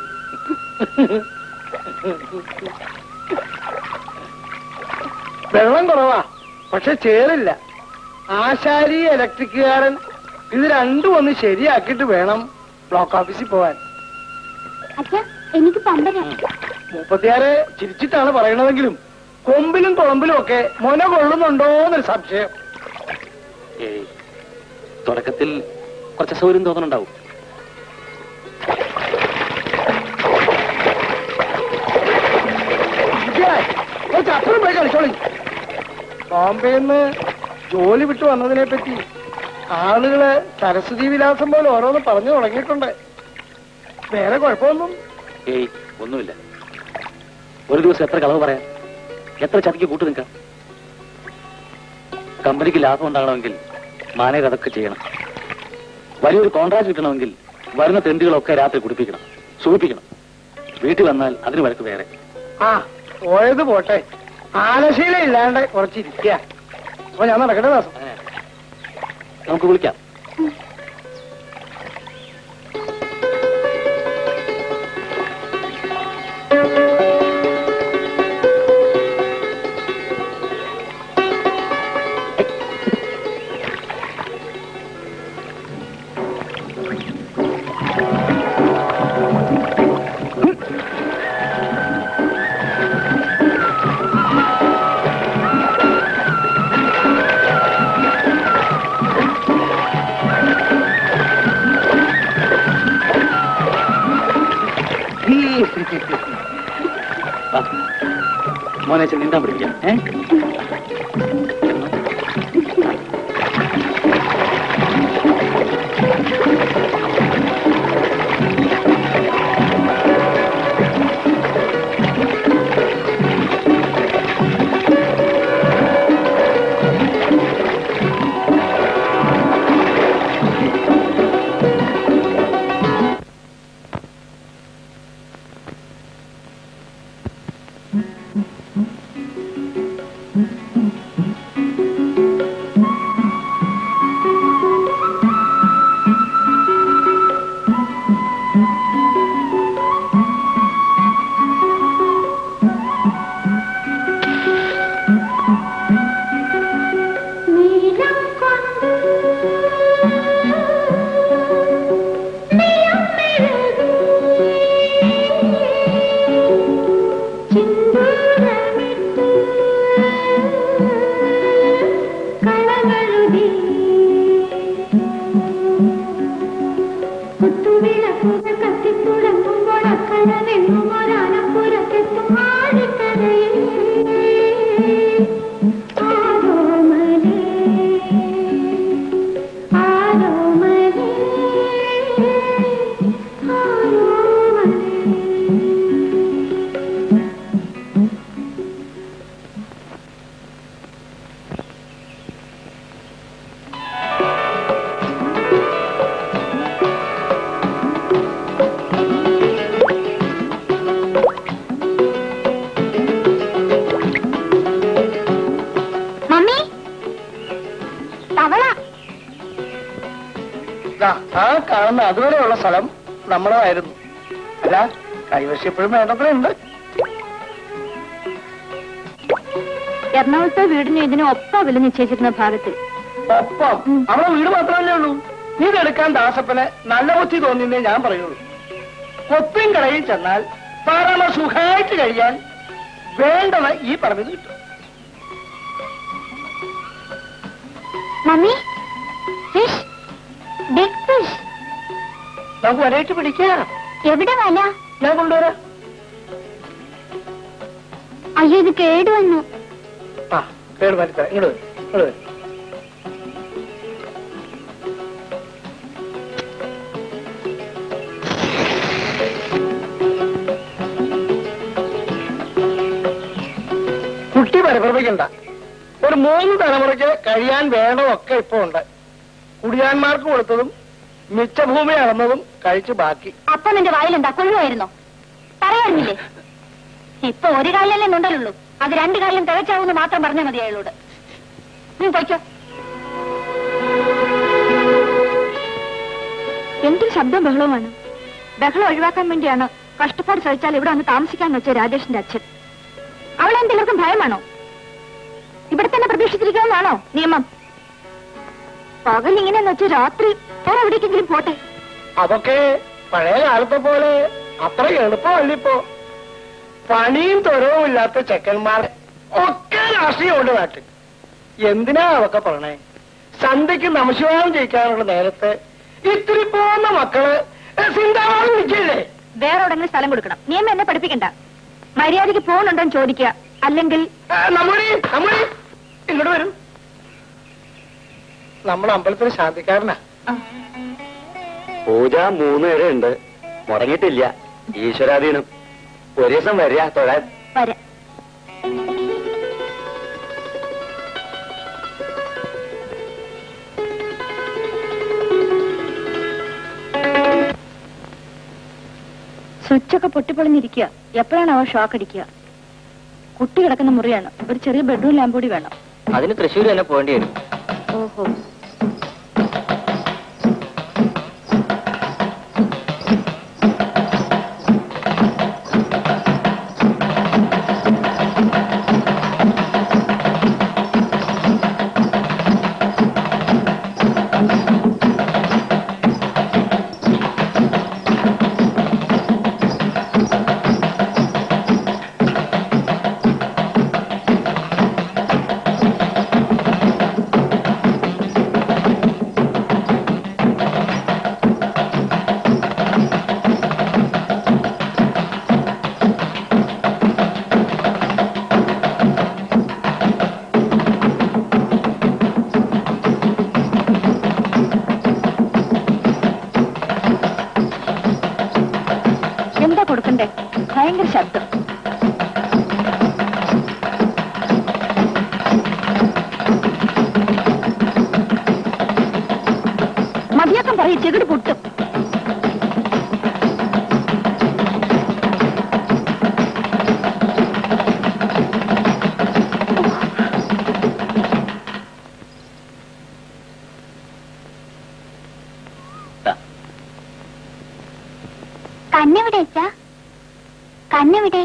വെള്ളം കുറവാ പക്ഷെ ചേറില്ല ആശാരി ഇലക്ട്രിക്കുകാരൻ ഇത് രണ്ടും ഒന്ന് ശരിയാക്കിയിട്ട് വേണം ബ്ലോക്ക് ഓഫീസിൽ പോവാൻ അച്ഛാ എനിക്ക് പമ്പരം മുപ്പത്തിയാറ് ചിരിച്ചിട്ടാണ് പറയണതെങ്കിലും കൊമ്പിലും കുളമ്പിലും ഒക്കെ മൊന കൊള്ളുന്നുണ്ടോന്നൊരു സംശയം ഏയ് തുടക്കത്തിൽ കുറച്ച് സൗകര്യം തോന്നുന്നുണ്ടാവും ഇരിക്കായ്. കുറച്ച് അപ്പുറം പോയി കളിച്ചോളി ബോംബെന്ന് ജോലി വിട്ടു വന്നതിനെ പറ്റി ആളുകള് സരസ്വതി വിലാസം പോലെ ഓരോന്ന് പറഞ്ഞു തുടങ്ങിയിട്ടുണ്ട് വേറെ കുഴപ്പമൊന്നും ഏയ് ഒന്നുമില്ല ഒരു ദിവസം എത്ര കളവ് പറയാം എത്ര ചതിക്ക് കൂട്ടു നിൽക്കാം കമ്പനിക്ക് ലാഭം ഉണ്ടാകണമെങ്കിൽ മാനേജർ അതൊക്കെ ചെയ്യണം വലിയൊരു കോൺട്രാക്ട് കിട്ടണമെങ്കിൽ വരുന്ന തെണ്ടുകളൊക്കെ രാത്രി കുടിപ്പിക്കണം സൂചിപ്പിക്കണം വീട്ടിൽ വന്നാൽ അതിന് വഴക്ക് വേറെ ആ പോയത് പോട്ടെ ആലശീല ഇല്ലാണ്ട് കുറച്ചിരിക്കുക അപ്പൊ ഞാൻ നടക്കട്ടെ ദാസം ഏ, നമുക്ക് വിളിക്കാം വാ. മോനെ ചെന്ന് നീന്താൻ പഠിപ്പിക്കാം ഏ നീലം കൊണ്ട് നിലം മെഴുകി ചിന്തൂരമിട്ട് കളകളെഴുതി കുത്തുവിളക്കുകൾ കത്തിത്തുടങ്ങുമ്പോൾ അക്കരവെങ്ങും ഒരാനപ്പുറത്തെത്തും ആഴിക്കരയിൽ ആരോമലേ ആരോമലേ ആരോമലേ മമ്മി തവള ദാ, ആ കാണുന്ന അതുവരെയുള്ള സ്ഥലം നമ്മളതായിരുന്നു അല്ല കൈവശം എപ്പോഴും വേണ്ടപ്പോഴുണ്ട് എറണാകുളത്തെ വീടിന് ഇതിന് ഒപ്പം വില നിശ്ചയിച്ചിരുന്ന ഭാഗത്ത് ഒപ്പം അവിടെ വീട് മാത്രമല്ലേ ഉള്ളൂ ഇതെടുക്കാൻ ദാസപ്പന് നല്ല ബുദ്ധി തോന്നിയെന്നേ ഞാൻ പറയുള്ളൂ കൊപ്പിൻ കടയിൽ ചെന്നാൽ പരമ സുഖമായിട്ട് കഴിയാൻ വേണ്ടത് ഈ പറമ്പിൽ കിട്ടും മമ്മി ഫിഷ് ബിഗ് ഫിഷ് നമുക്ക് വരയിട്ട് പിടിക്കാം എവിടെ വല ഞാൻ കൊണ്ടുവരാം അയ്യോ ഇത് കേടുവന്നു ആ കേട് വരുത്താം ഇങ്ങോട്ട് വരൂ, ഇങ്ങോട്ട് വരൂ. കുട്ടി പരിഭ്രമിക്കണ്ട ഒരു മൂന്ന് തലമുറയ്ക്ക് കഴിയാൻ വേണ്ടതൊക്കെ ഇപ്പൊ ഉണ്ട് കുടിയാന്മാർക്ക് കൊടുത്തതും മിച്ചഭൂമി അളന്നതും കഴിച്ച് ബാക്കി അപ്പൊ നിന്റെ വായിലെന്താ കൊള്ളുമായിരുന്നോ പറയാറില്ലേ ഇപ്പൊ ഒരു കാലിലല്ലേ നുണ്ടലുള്ളൂ അത് രണ്ട് കാലിലും തികച്ചാവൂന്ന് മാത്രം പറഞ്ഞാൽ മതി അയാളോട് നീ പൊയ്ക്കോ എന്തൊരു ശബ്ദം ബഹളവുമാണ് ബഹളം ഒഴിവാക്കാൻ വേണ്ടിയാണ് കഷ്ടപ്പാട് സഹിച്ചാൽ ഇവിടെ വന്ന് താമസിക്കാന്ന് വെച്ച രാജേഷിന്റെ അച്ഛൻ അവളെ എന്തെല്ലാവർക്കും ഭയമാണോ ഇവിടെ തന്നെ പ്രതീക്ഷിച്ചിരിക്കണമെന്നാണോ നിയമം പകൽ ഇങ്ങനെയെന്ന് വെച്ച് രാത്രി വേറെ എവിടേക്കെങ്കിലും പോട്ടെ അതൊക്കെ പഴയ കാലത്തെ പോലെ അത്ര എളുപ്പമല്ലിപ്പോ പണിയും തൊരവും ഇല്ലാത്ത ചെക്കന്മാർ ഒക്കെ രാഷ്ട്രീയമുണ്ട് നാട്ടിൽ എന്തിനാ അതൊക്കെ പറഞ്ഞേ സന്ധ്യക്ക് നമശിവാദം ജയിക്കാനുള്ള നേരത്ത് ഇത്തിരി പോകുന്ന മക്കള് സിന്താവാദം നിൽക്കില്ലേ വേറെ എവിടെങ്കിലും സ്ഥലം കൊടുക്കണം നിയമം എന്നെ പഠിപ്പിക്കണ്ട മര്യാദയ്ക്ക് ഫോണുണ്ടോന്ന് ചോദിക്കുക അല്ലെങ്കിൽ നമ്മുടെ നമ്മുടെ ഇങ്ങോട്ട് വരും നമ്മുടെ അമ്പലത്തിലെ ശാന്തിക്കാരനാ പൂജ മൂന്ന് വരെ ഉണ്ട് മുടങ്ങിയിട്ടില്ല ഈശ്വരാധീനം ഒരു ദിവസം വരിക തൊഴാൻ വരാം സ്വിച്ചൊക്കെ പൊട്ടിപ്പൊളിഞ്ഞിരിക്കുക എപ്പോഴാണ് അവ ഷോക്ക് അടിക്കുക കുട്ടി കിടക്കുന്ന മുറിയാണ് ഒരു ചെറിയ ബെഡ്റൂം ലാമ്പ് കൂടി വേണം അതിന് തൃശ്ശൂർ തന്നെ പോകേണ്ടി വരും ഓഹോ എന്താ കൊടുക്കണ്ടേ ഭയങ്കര ശബ്ദം മതിയാക്കം പറയും ചെകിട് പൊട്ടും ദാ, കണ്ണെവിടെ അച്ഛാ കണ്ണെവിടെ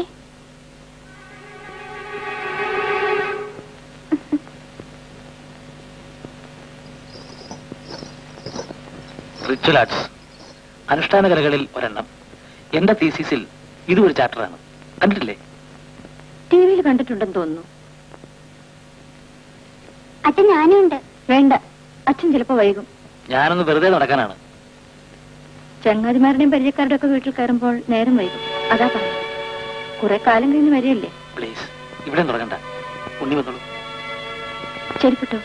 റിച്വൽ ആർട്സ് അനുഷ്ഠാന കലകളിൽ ഒരെണ്ണം എന്റെ തീസിസിൽ ഇതും ഒരു ചാപ്റ്ററാണ് കണ്ടിട്ടില്ലേ ടി വിയിൽ കണ്ടിട്ടുണ്ടെന്ന് തോന്നുന്നു അച്ഛൻ ഞാനും ഉണ്ട് വേണ്ട അച്ഛൻ ചിലപ്പോ വൈകും ഞാനൊന്ന് വെറുതെ നടക്കാനാണ് ചങ്ങാതിമാരുടെയും പരിചയക്കാരുടെ ഒക്കെ വീട്ടിൽ കയറുമ്പോൾ നേരം വൈകും അതാ പറഞ്ഞത് കുറെ കാലം കഴിഞ്ഞ് വരികയല്ലേ പ്ലീസ് ഇവിടെ തുടങ്ങണ്ട ഉണ്ണി വന്നോളൂ ശരിപ്പെട്ടോ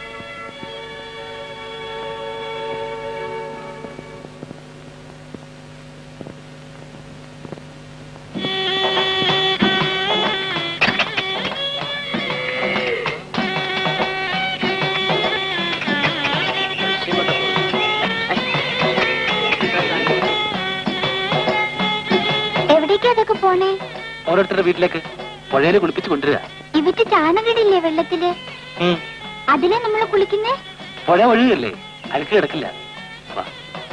എവിടേക്കാ അതൊക്കെ പോണേ ഓരോരുത്തരുടെ വീട്ടിലേക്ക് പുഴയിൽ കുളിപ്പിച്ച് കൊണ്ടുവരിക ഇവിറ്റ് ചാണകിടില്ലേ വെള്ളത്തില് ഉം. അതിലെ നമ്മൾ കുളിക്കുന്നേ പുഴ ഒഴുകല്ലേ അഴുക്ക് കിടക്കില്ല വാ.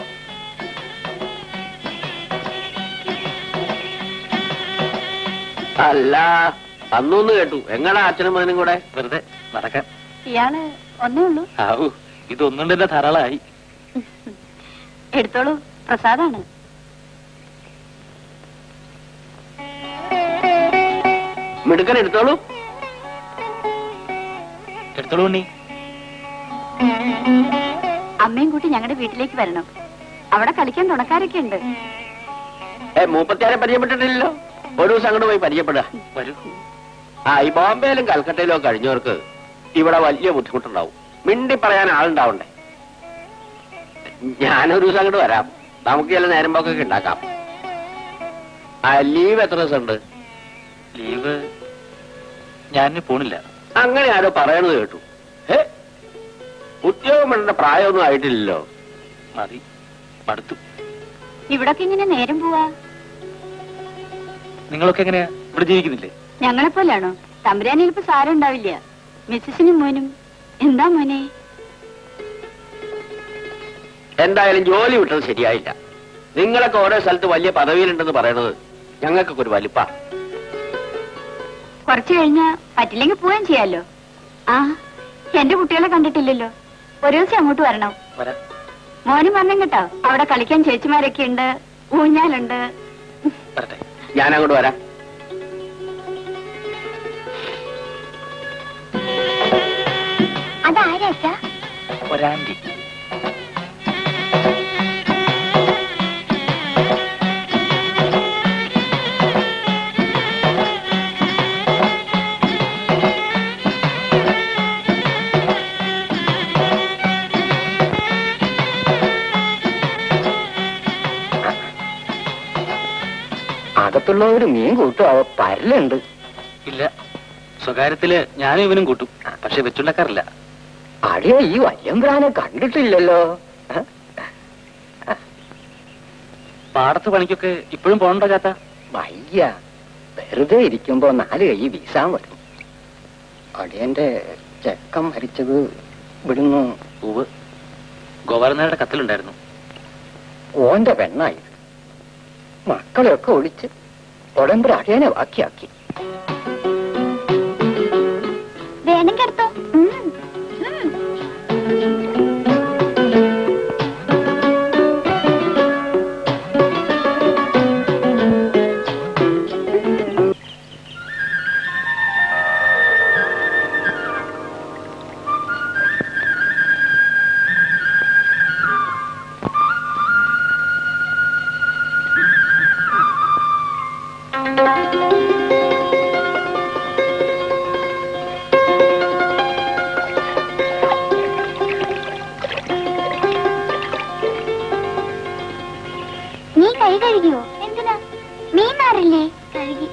അല്ല അന്നൊന്ന് കേട്ടു എങ്ങടാ അച്ഛനും മകനും കൂടെ വെറുതെ നടക്കാൻ ഇയാള് ഒന്നേ ഉള്ളൂ ആവൂ ഇതൊന്നും തന്നെ ധാരാളമായി എടുത്തോളൂ പ്രസാദാണ് മിടുക്കൻ എടുത്തോളൂ എടുത്തോളൂ ഉണ്ണി അമ്മയും കൂട്ടി ഞങ്ങളുടെ വീട്ടിലേക്ക് വരണം അവിടെ കളിക്കാൻ തുണക്കാരൊക്കെ ഉണ്ട് ഏ മൂപ്പത്തിയാരെ പരിചയപ്പെട്ടിട്ടില്ലല്ലോ ഒരു ദിവസം അങ്ങോട്ട് പോയി പരിചയപ്പെടുക വരൂ ആ ഈ ബോംബെയിലും കൽക്കട്ടയിലും ഒക്കെ കഴിഞ്ഞവർക്ക് ഇവിടെ വലിയ ബുദ്ധിമുട്ടുണ്ടാവും മിണ്ടി പറയാൻ ആളുണ്ടാവണ്ടേ ഞാനൊരു ദിവസം അങ്ങോട്ട് വരാം നമുക്ക് ചില നേരം പോക്കൊക്കെ ഉണ്ടാക്കാം ആ ലീവ് എത്ര ദിവസം ഉണ്ട് ലീവ് ഞാൻ പോണില്ല അങ്ങനെ ആരോ പറയണത് കേട്ടു ഏ ഉദ്യോഗം വേണ്ട പ്രായമൊന്നും ആയിട്ടില്ലല്ലോ മതി മടുത്തു ഇവിടൊക്കെ ഇങ്ങനെ നേരം പോവാ നിങ്ങളൊക്കെ എങ്ങനെയാ ഇവിടെ ജീവിക്കുന്നില്ലേ ഞങ്ങളെ പോലാണോ തമ്പുരാനിൽ ഇപ്പൊ സാരം ഉണ്ടാവില്ല മിസ്സസിനും മോനും എന്താ മോനെ എന്തായാലും ജോലി വിട്ടത് ശരിയായില്ല നിങ്ങളൊക്കെ ഓരോ സ്ഥലത്ത് വലിയ പദവിയിലുണ്ടെന്ന് പറയണത് ഞങ്ങൾക്കൊക്കെ ഒരു വലിപ്പാ കുറച്ചു കഴിഞ്ഞാ പറ്റില്ലെങ്കിൽ പോവുകയും ചെയ്യാലോ ആ എന്റെ കുട്ടികളെ കണ്ടിട്ടില്ലല്ലോ ഒരു ദിവസം അങ്ങോട്ട് വരണം വരാം മോനും വരണം കേട്ടോ അവിടെ കളിക്കാൻ ചേച്ചിമാരൊക്കെ ഉണ്ട് ഊഞ്ഞാലുണ്ട് വരട്ടെ ഞാൻ അങ്ങോട്ട് വരാം അതാരാ അച്ഛാ ഒരാൻറ്റി അകത്തുള്ളവര് മീൻ കൂട്ടും അവ പരലുണ്ട് ഇല്ല സ്വകാര്യത്തില് ഞാനും ഇവനും കൂട്ടും പക്ഷെ വെച്ചുണ്ടാക്കാറില്ല അടിയ ഈ വല്യമ്പ്രാനെ കണ്ടിട്ടില്ലല്ലോ ഏ? പാടത്ത് പണിക്കൊക്കെ ഇപ്പോഴും പോകണ്ടോ ചാത്ത വയ്യ വെറുതെ ഇരിക്കുമ്പോ നാല് കൈ വീസാൻ വരും അടിയന്റെ ചെക്കൻ മരിച്ചത് ഇവിടുന്ന് പൂവ് ഗോപാലനാരുടെ കത്തിലുണ്ടായിരുന്നു ഓന്റെ പെണ്ണായി മക്കളെയൊക്കെ ഒളിച്ച് ഉടമ്പര അടിയനെ ബാക്കിയാക്കി വേണമെങ്കിൽ എടുത്തോ ഉം. ഉം. നീ കൈ കഴുകിയോ എന്തിനാ മീൻ മാറില്ലേ കഴുകി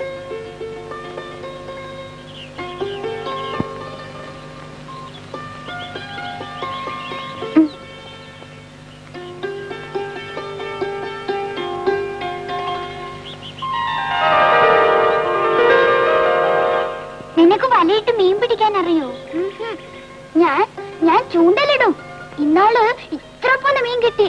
നിനക്ക് വലയിട്ട് മീൻ പിടിക്കാൻ അറിയോ ഉഹും. ഞാൻ ഞാൻ ചൂണ്ടലിടും ഇന്നാള് ഇത്ര പോലെ മീൻ കിട്ടി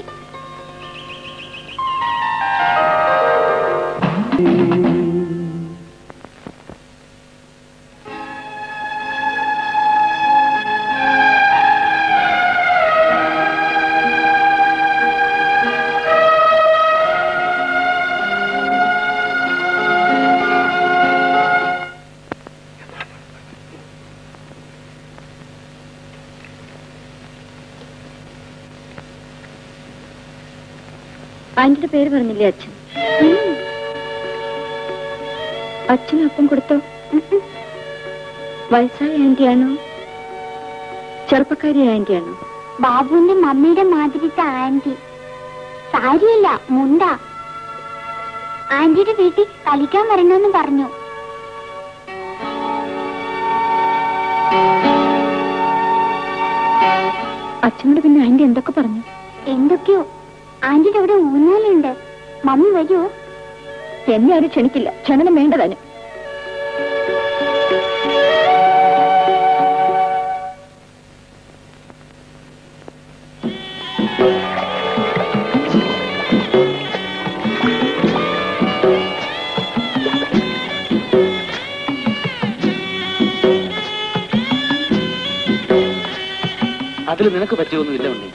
ആന്റിയുടെ പേര് പറഞ്ഞില്ലേ അച്ഛൻ അച്ഛൻ അപ്പം കൊടുത്തോ വയസ്സായ ആന്റിയാണോ ചെറുപ്പക്കാരി ആന്റിയാണോ ബാബുവിന്റെ മമ്മിയുടെ മാതിരിത്തെ ആന്റി സാരിയല്ല മുണ്ട ആന്റിയുടെ വീട്ടിൽ കളിക്കാൻ വരണമെന്ന് പറഞ്ഞു അച്ഛനോട് പിന്നെ ആന്റി എന്തൊക്കെ പറഞ്ഞു എന്തൊക്കെയോ ആന്റിയുടെ അവിടെ ഊഞ്ഞാലുണ്ട് മമ്മി വരുമോ എന്നെ ആരും ക്ഷണിക്കില്ല ക്ഷണനം വേണ്ടതാനും അതിൽ നിനക്ക് പറ്റിയൊന്നുമില്ല ഉണ്ണി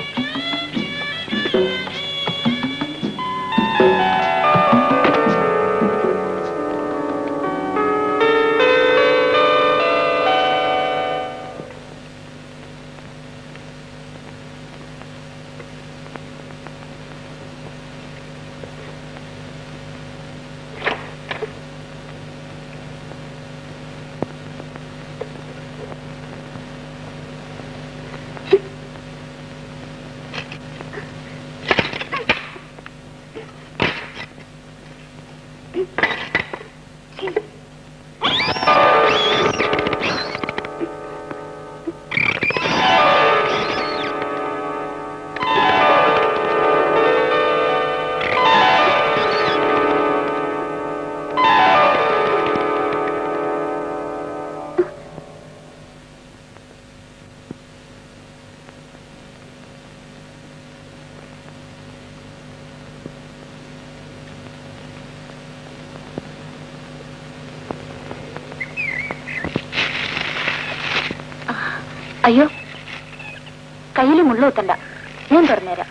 അയ്യോ കയ്യിൽ മുള്ള കുത്തണ്ട ഞാൻ തുറന്നുതരാം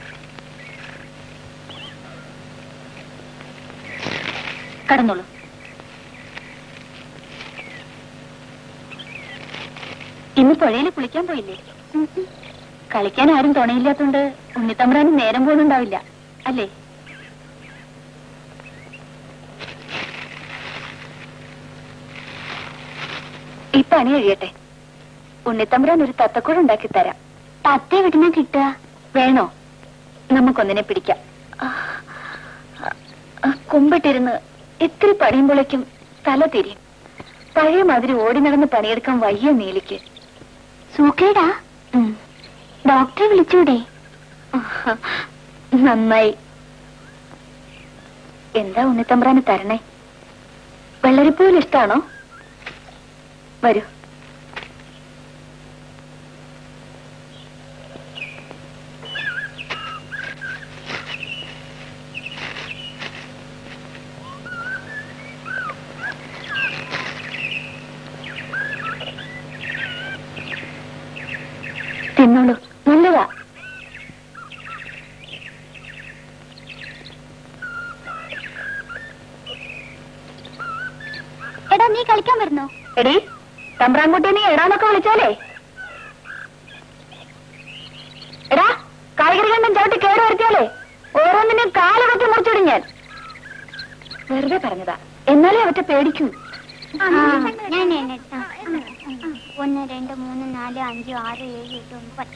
കടന്നോളൂ ഇന്ന് പുഴയിൽ കുളിക്കാൻ പോയില്ലേ കളിക്കാൻ ആരും തുണയില്ലാത്തോണ്ട് ഉണ്ണിത്തമ്പ്രാനും നേരം പോകുന്നുണ്ടാവില്ല അല്ലേ ഈ പണി കഴിയട്ടെ ഉണ്ണിത്തമ്പുരാൻ ഒരു തത്തക്കൂട് ഉണ്ടാക്കി തരാം തത്ത എവിടുന്നാ കിട്ടുക വേണോ നമുക്കൊന്നിനെ പിടിക്കാം ആ, ആ, കുമ്പിട്ടിരുന്ന് ഇത്തിരി പണിയുമ്പോഴേക്കും തല തിരിയും പഴയ മാതിരി ഓടി നടന്ന് പണിയെടുക്കാൻ വയ്യ നീലിക്ക് സൂക്കേടാ ഡോക്ടറെ വിളിച്ചൂടെ നന്നായി എന്താ ഉണ്ണിത്തമ്പ്രാന് തരണേ വെള്ളരിപ്പൂവിൽ ഇഷ്ടാണോ വരൂ തിന്നോളൂ നല്ലതാ എടാ നീ കളിക്കാൻ വരുന്നോ എടി തമ്പ്രാൻകുട്ടി നീ എടാന്നൊക്കെ വിളിച്ചാലേ എടാ കായികരി കണ്ടും ചവിട്ടി കേട് വരുത്തിയാലേ ഓരോന്നിനും കാല് വെട്ടി മുറിച്ചിടും ഞാൻ വെറുതെ പറഞ്ഞതാ എന്നാലേ അവറ്റ പേടിക്കൂ ഞാൻ എണ്ണിട്ടാ. ഒന്ന് രണ്ട് മൂന്ന് നാല് അഞ്ച് ആറ് ഏഴ് എട്ട് ഒമ്പത്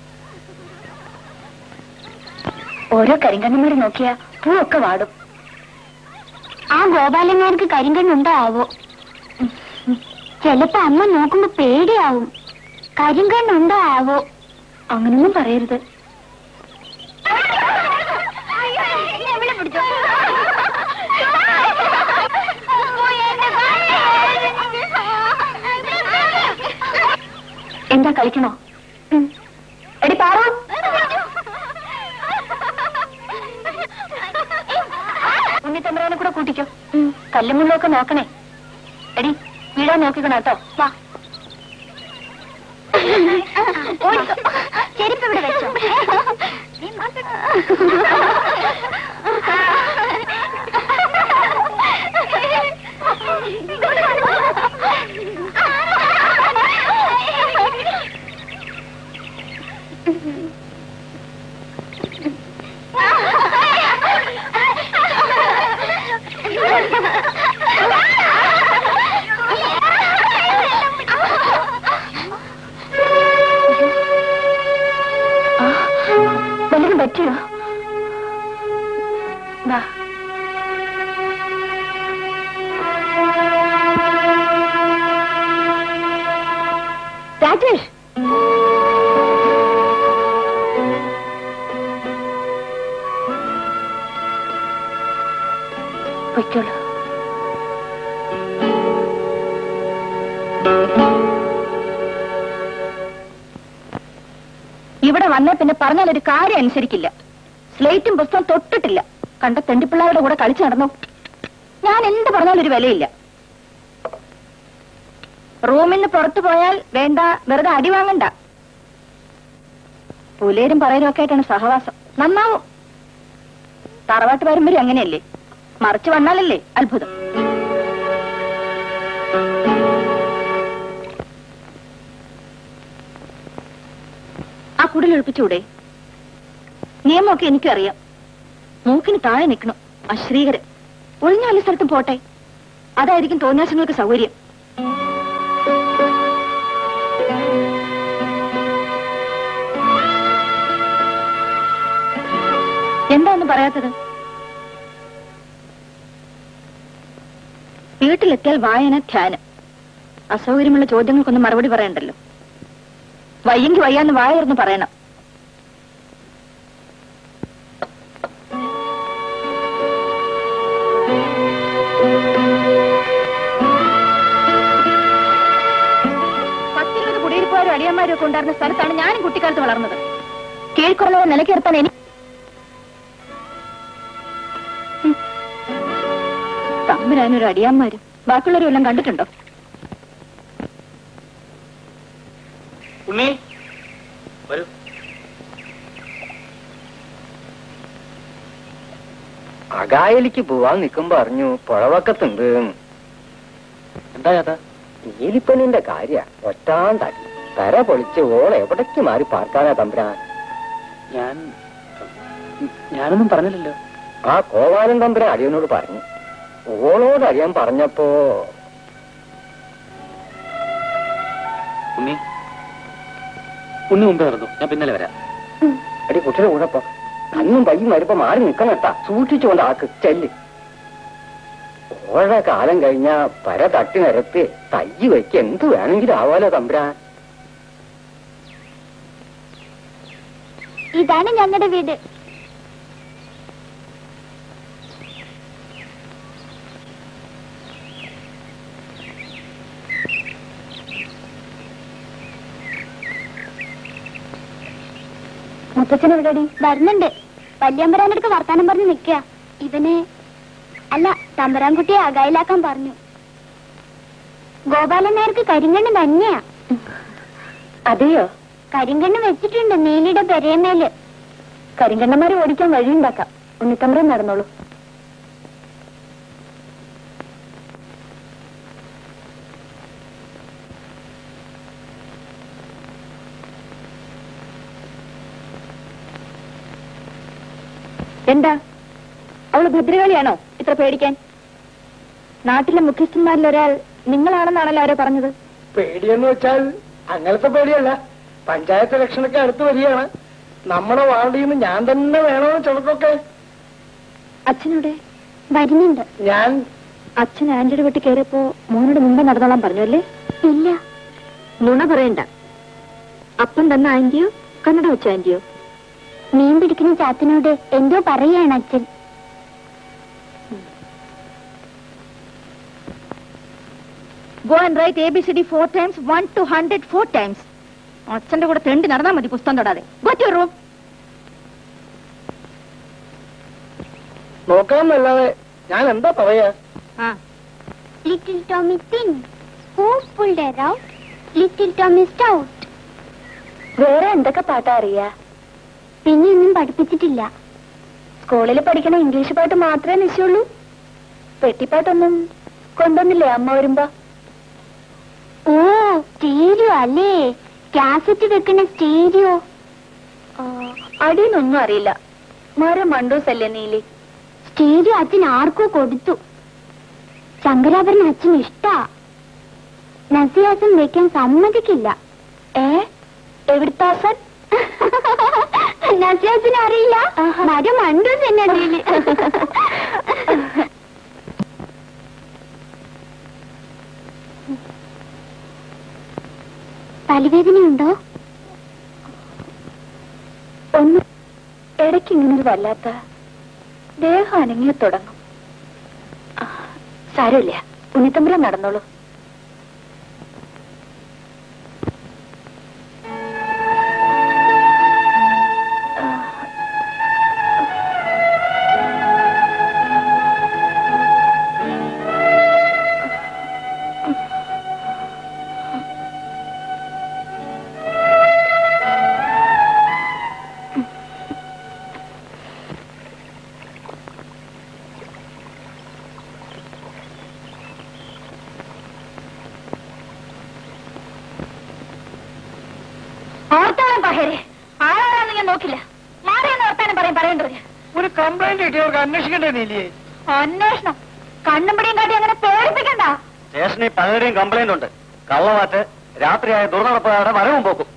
ഓരോ കരിങ്കണ്ണന്മാരെ നോക്കിയാ പൂവൊക്കെ വാടും ആ ഗോപാലന്മാർക്ക് കരിങ്കണ്ണുണ്ടാവോ ചിലപ്പോ അമ്മ നോക്കുമ്പോ പേടിയാവും കരിങ്കണ്ണുണ്ടാവോ അങ്ങനൊന്നും പറയരുത് എന്താ കളിക്കണോ എടി പാറ ഉണ്ണിത്തമ്പ്രാനെ കൂടെ കൂട്ടിക്കോ കല്ലുമുള്ളൊക്കെ നോക്കണേ എടി വീടാൻ നോക്കിക്കണോ കേട്ടോ വാ ചെരുപ്പ് ഇവിടെ വെച്ചോ വല്ലതും പറ്റിയോ വാ രാജേഷ് പൊയ്ക്കോളൂ ഇവിടെ വന്നേ പിന്നെ പറഞ്ഞാൽ ഒരു കാര്യം അനുസരിക്കില്ല സ്ലേറ്റും പുസ്തകം തൊട്ടിട്ടില്ല കണ്ട തെണ്ടിപ്പിള്ളാരുടെ കൂടെ കളിച്ചു നടന്നു ഞാൻ എന്ത് പറഞ്ഞാലും ഒരു വിലയില്ല റൂമിൽ നിന്ന് പുറത്തു പോയാൽ വേണ്ട വെറുതെ അടി വാങ്ങണ്ട പുലേരും പറയലും ഒക്കെ ആയിട്ടാണ് സഹവാസം നന്നാവും തറവാട്ട് പാരമ്പര്യം അങ്ങനെയല്ലേ മറിച്ച് വന്നാലല്ലേ അത്ഭുതം ആ കുടിലൊഴിപ്പിച്ചൂടെ നിയമമൊക്കെ എനിക്കറിയാം മൂക്കിന് താഴെ നിൽക്കണം അശ്രീകരൻ ഒഴിഞ്ഞ വല്ല സ്ഥലത്തും പോട്ടെ അതായിരിക്കും തോന്നിയാസങ്ങൾക്ക് സൗകര്യം എന്താ ഒന്നും പറയാത്തത് വീട്ടിലെത്തിയാൽ വായന ധ്യാനം അസൗകര്യമുള്ള ചോദ്യങ്ങൾക്കൊന്നും മറുപടി പറയണ്ടല്ലോ വയ്യെങ്കി വയ്യാന്ന് വായർന്ന് പറയണം പത്തിരുപത് കുടിയിരിപ്പുകാരും അടിയന്മാരും ഒക്കെ ഉണ്ടായിരുന്ന സ്ഥലത്താണ് ഞാനും കുട്ടിക്കാലത്ത് വളർന്നത് കീഴ്ക്കുറവ് നിലയ്ക്കിർത്താൻ എനിക്ക് ഉം. തമ്പുരാനൊരു അടിയാന്മാരും ബാക്കിയുള്ളവരും എല്ലാം കണ്ടിട്ടുണ്ടോ ഉണ്ണി വരൂ അകായലിക്ക് പോവാൻ നിൽക്കുമ്പോ അറിഞ്ഞു പുഴവക്കത്തുണ്ട് എന്താ ചേട്ടാ നീലിപ്പനിന്റെ കാര്യ ഒറ്റാണ്ടാക്കി തര പൊളിച്ച് ഓളെ എവിടേക്ക് മാറി പാർക്കാനാ തമ്പുരാൻ ഞാൻ ഞാനൊന്നും പറഞ്ഞില്ലല്ലോ ആ കോവാലൻ തമ്പുരാൻ അടിയനോട് പറഞ്ഞു ഓളോട് അറിയാൻ പറഞ്ഞപ്പോ ഉണ്ണി ഉണ്ണി മുമ്പേ നടന്നു ഞാൻ പിന്നലെ വരാം അടി കുട്ടിയുടെ കൂടപ്പോ കണ്ണും പയ്യും വരുമ്പോ മാറി നിൽക്കണട്ടാ സൂക്ഷിച്ചുകൊണ്ട് ആക്ക് ചെല്ല് ഓഴ കാലം കഴിഞ്ഞാ പര തട്ടി നിരത്ത് തയ്യ് വെക്ക് എന്ത് വേണമെങ്കിലും ആവാലോ തമ്പുരാൻ ഇതാണ് ഞങ്ങളുടെ വീട് മുത്തച്ഛൻ എവിടെടി വരുന്നുണ്ട് വല്യമ്പരാനടുക്ക് വർത്താനം പറഞ്ഞ് നിക്ക ഇവന് അല്ല തമ്പരാൻകുട്ടിയെ അകായിലാക്കാൻ പറഞ്ഞു ഗോപാലൻ നായർക്ക് കരിങ്കണ്ണ് തന്നെയാ അതെയോ കരിങ്കണ്ണ് വെച്ചിട്ടുണ്ട് നീലിയുടെ പെരയമേല് കരിങ്കണ്ണന്മാരെ ഓടിക്കാൻ വഴിയുണ്ടാക്കാം ഉണ്ണിത്തമ്പ്രൻ നടന്നോളൂ എന്താ അവള് ഭദ്രകാളിയാണോ ഇത്ര പേടിക്കാൻ നാട്ടിലെ മുഖ്യസ്ഥന്മാരിൽ ഒരാൾ നിങ്ങളാണെന്നാണല്ലോ അവരെ പറഞ്ഞത് പേടിയെന്ന് വെച്ചാൽ അങ്ങനത്തെ പേടിയല്ല പഞ്ചായത്ത് ഇലക്ഷനൊക്കെ അടുത്ത് വരികയാണ് നമ്മുടെ വാർഡിൽ നിന്ന് ഞാൻ തന്നെ വേണമെന്ന് ചിലർക്കൊക്കെ അച്ഛനോടെ വരുന്നുണ്ട് ഞാൻ അച്ഛൻ ആന്റിയുടെ വീട്ടിൽ കയറിയപ്പോ മോനോട് മുമ്പ് നടന്നോളാൻ പറഞ്ഞു അല്ലേ ഇല്ല നുണ പറയണ്ട അപ്പം തന്ന ആന്റിയോ കന്നഡ വെച്ച ആന്റിയോ മീൻ പിടിക്കുന്ന ചാത്തിനോട് എന്തോ പറയാണ് അച്ഛൻ go and write A B C D four times one two hundred four times അച്ഛന്റെ കൂടെ തെണ്ടി നടന്നാൽ മതി പുസ്തകം തൊടാതെ ഗോ ടു റൂം നോക്കാമെന്നല്ലാതെ ഞാൻ എന്താ പറയാ ആ little Tommy Thin who pulled out little Tommy Stout വേറെ എന്തൊക്കെ പാട്ടാ അറിയാ പിന്നെ ഒന്നും പഠിപ്പിച്ചിട്ടില്ല സ്കൂളിൽ പഠിക്കണ ഇംഗ്ലീഷ് പാട്ട് മാത്രമേ നിശ്ചയുള്ളൂ പെട്ടിപ്പാട്ടൊന്നും കൊണ്ടുവന്നില്ലേ അമ്മ വരുമ്പോ ഓ സ്റ്റീരിയോ അല്ലേ കാസറ്റ് വെക്കുന്ന സ്റ്റീരിയോ അടിയൊന്നും അറിയില്ല മരം മണ്ടൂസല്ലേ നീലി സ്റ്റീരിയോ അച്ഛൻ ആർക്കോ കൊടുത്തു ശങ്കരാഭരൻ അച്ഛൻ ഇഷ്ടാ നസിയാസം വെക്കാൻ സമ്മതിക്കില്ല ഏ എവിടുത്താസൻ നസിയാസിന് അറിയില്ല മരം മണ്ടൂസ് തന്നെ അതില് തലവേദനയുണ്ടോ ഒന്ന് ഇടയ്ക്ക് ഇങ്ങനൊരു വല്ലാത്ത ദേഹം അനങ്ങി തുടങ്ങും ആ, സാരമില്ല ഉണ്ണിത്തമ്പുരം നടന്നോളൂ ഓർത്താനം പഹരെ ആരാണെന്ന് ഞാൻ നോക്കില്ല മാറിയെന്ന് ഓർത്താനം പറയും പറയേണ്ടത് ഒരു കംപ്ലൈന്റ് കിട്ടിയവർക്ക് അന്വേഷിക്കണ്ടേ നീലിയെ അന്വേഷണം കണ്ണും പിടിയും കാട്ടി അങ്ങനെ പേടിപ്പിക്കണ്ട സ്റ്റേഷനിൽ പലരുടെയും കംപ്ലൈന്റ് ഉണ്ട് കള്ളമാറ്റ് രാത്രിയായ ദുർനടപ്പുകാരുടെ വരവും പോക്കും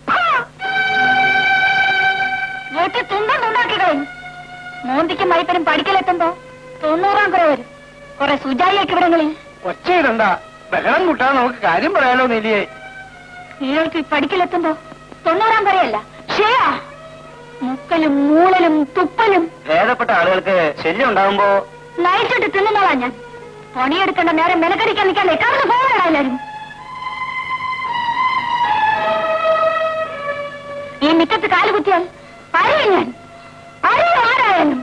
വീട്ടിൽ തുണ്ടം ഉണ്ടാക്കി കഴിഞ്ഞു മോന്തിക്കും മൈപ്പനും പഠിക്കലെത്തുമ്പോ തൊണ്ണൂറാം കുറെ വരും കുറെ സുജായിയൊക്കെ ഇവിടങ്ങളിൽ ഒച്ചയിടണ്ട ബഹളം കൂട്ടാൻ നമുക്ക് കാര്യം പറയാലോ നീലിയെ നീൾക്ക് പഠിക്കലെത്തുമ്പോ തൊണ്ണൂറാം കുറയല്ല ഷേയാ മുക്കലും മൂളലും തുപ്പലും ഭേദപ്പെട്ട ആളുകൾക്ക് ശല്യം ഉണ്ടാകുമ്പോ നയിച്ചിട്ട് തിന്നുന്നോളാ ഞാൻ പണിയെടുക്കേണ്ട നേരം മെനക്കടിക്കാൻ നിൽക്കാതെ കടന്നു പോകണോ എല്ലാരും ഈ മിറ്റത്ത് കാല് കുത്തിയാൽ അറിയും ഞാൻ അറിയും ആരായാലും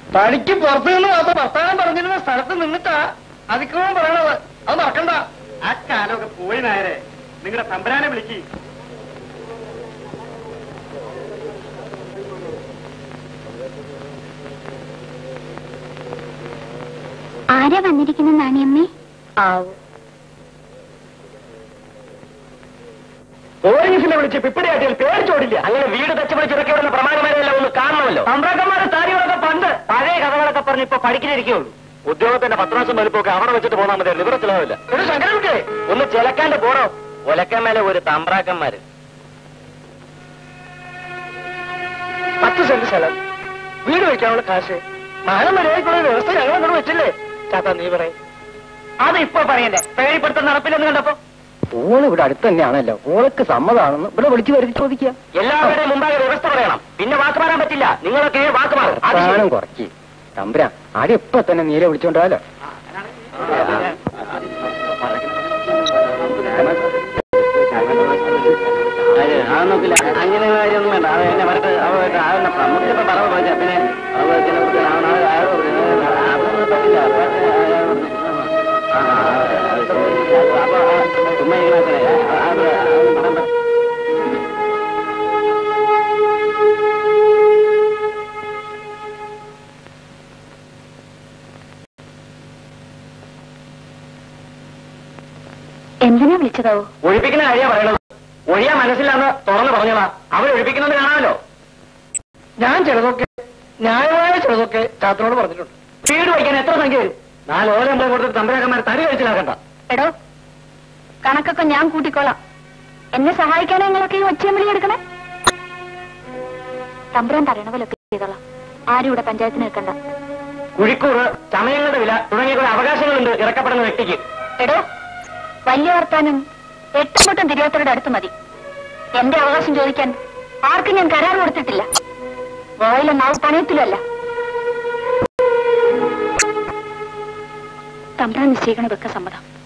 പണിക്ക് പുറത്തു നിന്ന് മാത്രം വർത്താനം പറഞ്ഞിരുന്ന സ്ഥലത്ത് നിന്നിട്ടാ അതിക്രമം പറയണത് അത് മറക്കണ്ട ആ കാലമൊക്കെ പോയി നായരെ നിങ്ങളുടെ തമ്പരാനെ വിളിക്ക് ആരാ വന്നിരിക്കുന്ന നാണിയമ്മേ ആവും പോലീസിനെ വിളിച്ച് പിപ്പിടിയാട്ടിയാൽ പേടിച്ചോടില്ല അങ്ങനെ വീട് തച്ചുപിടിച്ച് ഇറക്കി വിടുന്ന പ്രമാണിമാരെല്ലാം ഒന്ന് കാണണമല്ലോ സമ്പ്രാക്കന്മാരെ താരികളൊക്കെ പണ്ട് പഴയ കഥകളൊക്കെ പറഞ്ഞ് ഇപ്പൊ പഠിക്കാനിരിക്കുള്ളൂ ഉദ്യോഗത്തിന്റെ പത്രാസം വലുപ്പമൊക്കെ അവിടെ വെച്ചിട്ട് പോകാൻ മതി നിവറ ചിലവില്ല ഒരു ശങ്കരൻകേ ഒന്ന് ചിലക്കാണ്ട് പോണോ ഒലക്കാൻ മേലെ ഒരു തമ്പ്രാക്കന്മാര് പത്ത് സെന്റ് സ്ഥലം വീട് വയ്ക്കാനുള്ള കാശ് മഴ മര്യാദക്കുള്ള വ്യവസ്ഥ ഞങ്ങൾ അങ്ങോട്ട് വെച്ചില്ലേ ചാത്താ നീ പറയും അത് ഇപ്പൊ പറയണ്ടേ പേടിപ്പെടുത്ത നടപ്പില്ലെന്ന് കണ്ടപ്പോ ഓള് ഇവിടെ അടുത്ത് തന്നെയാണല്ലോ ഓൾക്ക് സമ്മതാണെന്ന് ഇവിടെ വിളിച്ചു വരുത്തി ചോദിക്കുക എല്ലാവരുടെയും മുമ്പാകെ വ്യവസ്ഥ പറയണം പിന്നെ വാക്ക് മാറാൻ പറ്റില്ല നിങ്ങളൊക്കെ വാക്ക് മാറും അത് ശരി. വർത്താനം കുറയ്ക്ക് തമ്പുരാ ആദ്യം ഇപ്പൊ തന്നെ നീല വിളിച്ചോണ്ടാലോ അത് നോക്കില്ല അങ്ങനെ കാര്യമൊന്നും വേണ്ട അത് എന്നെ വരട്ടെ നമുക്കിപ്പോ പറഞ്ഞു പോയി പിന്നെ അതിനെ കുറിച്ച് ആ- ആ- ആ- ആ- അതൊന്നും പറ്റില്ല ആ, അത് ശരി. അപ്പൊ ആ, ചുമ്മാ ഇങ്ങനെ ആ, അത് അതൊന്നും പറയാൻ പറ്റില്ല. എന്തിനാ വിളിച്ചതാവോ ഒഴിപ്പിക്കുന്ന കാര്യ പറയണത് ഒഴിയാ മനസ്സിലാന്ന് തുറന്നു പറഞ്ഞതാ അവർ ഒഴിപ്പിക്കുന്നത് കാണാമല്ലോ ഞാൻ ചിലതൊക്കെ ന്യായമായ ചിലതൊക്കെ ചാത്തനോട് പറഞ്ഞിട്ടുണ്ട് വീട് വയ്ക്കാൻ എത്ര സംഖ്യ വരും നാല് ഓരോ നമ്മളെ കൊടുത്ത് തമ്പരാക്കന്മാർ തടി കഴിച്ചിലാക്കണ്ട എടോ കണക്കൊക്കെ ഞാൻ കൂട്ടിക്കോളാം എന്നെ സഹായിക്കാനാ നിങ്ങളൊക്കെ ഈ ഒച്ചയും വിളി എടുക്കണേ തമ്പുരാൻ പറയണ പോലൊക്കെ ചെയ്തോളാം ആരും ഇവിടെ പഞ്ചായത്തിന് നിൽക്കണ്ട കുഴിക്കൂറ് സമയങ്ങളുടെ വില തുടങ്ങിയ കുറെ അവകാശങ്ങളുണ്ട് ഇറക്കപ്പെടുന്ന വ്യക്തിക്ക് എടോ വലിയ വർത്താനം എട്ടും പൊട്ടും തിരിയാത്തവരുടെ അടുത്ത് മതി എന്റെ അവകാശം ചോദിക്കാൻ ആർക്കും ഞാൻ കരാർ കൊടുത്തിട്ടില്ല വോയിലെ നാവ് പണയത്തിലല്ല തമ്പ്രാൻ നിശ്ചയിക്കണതൊക്കെ സമ്മതം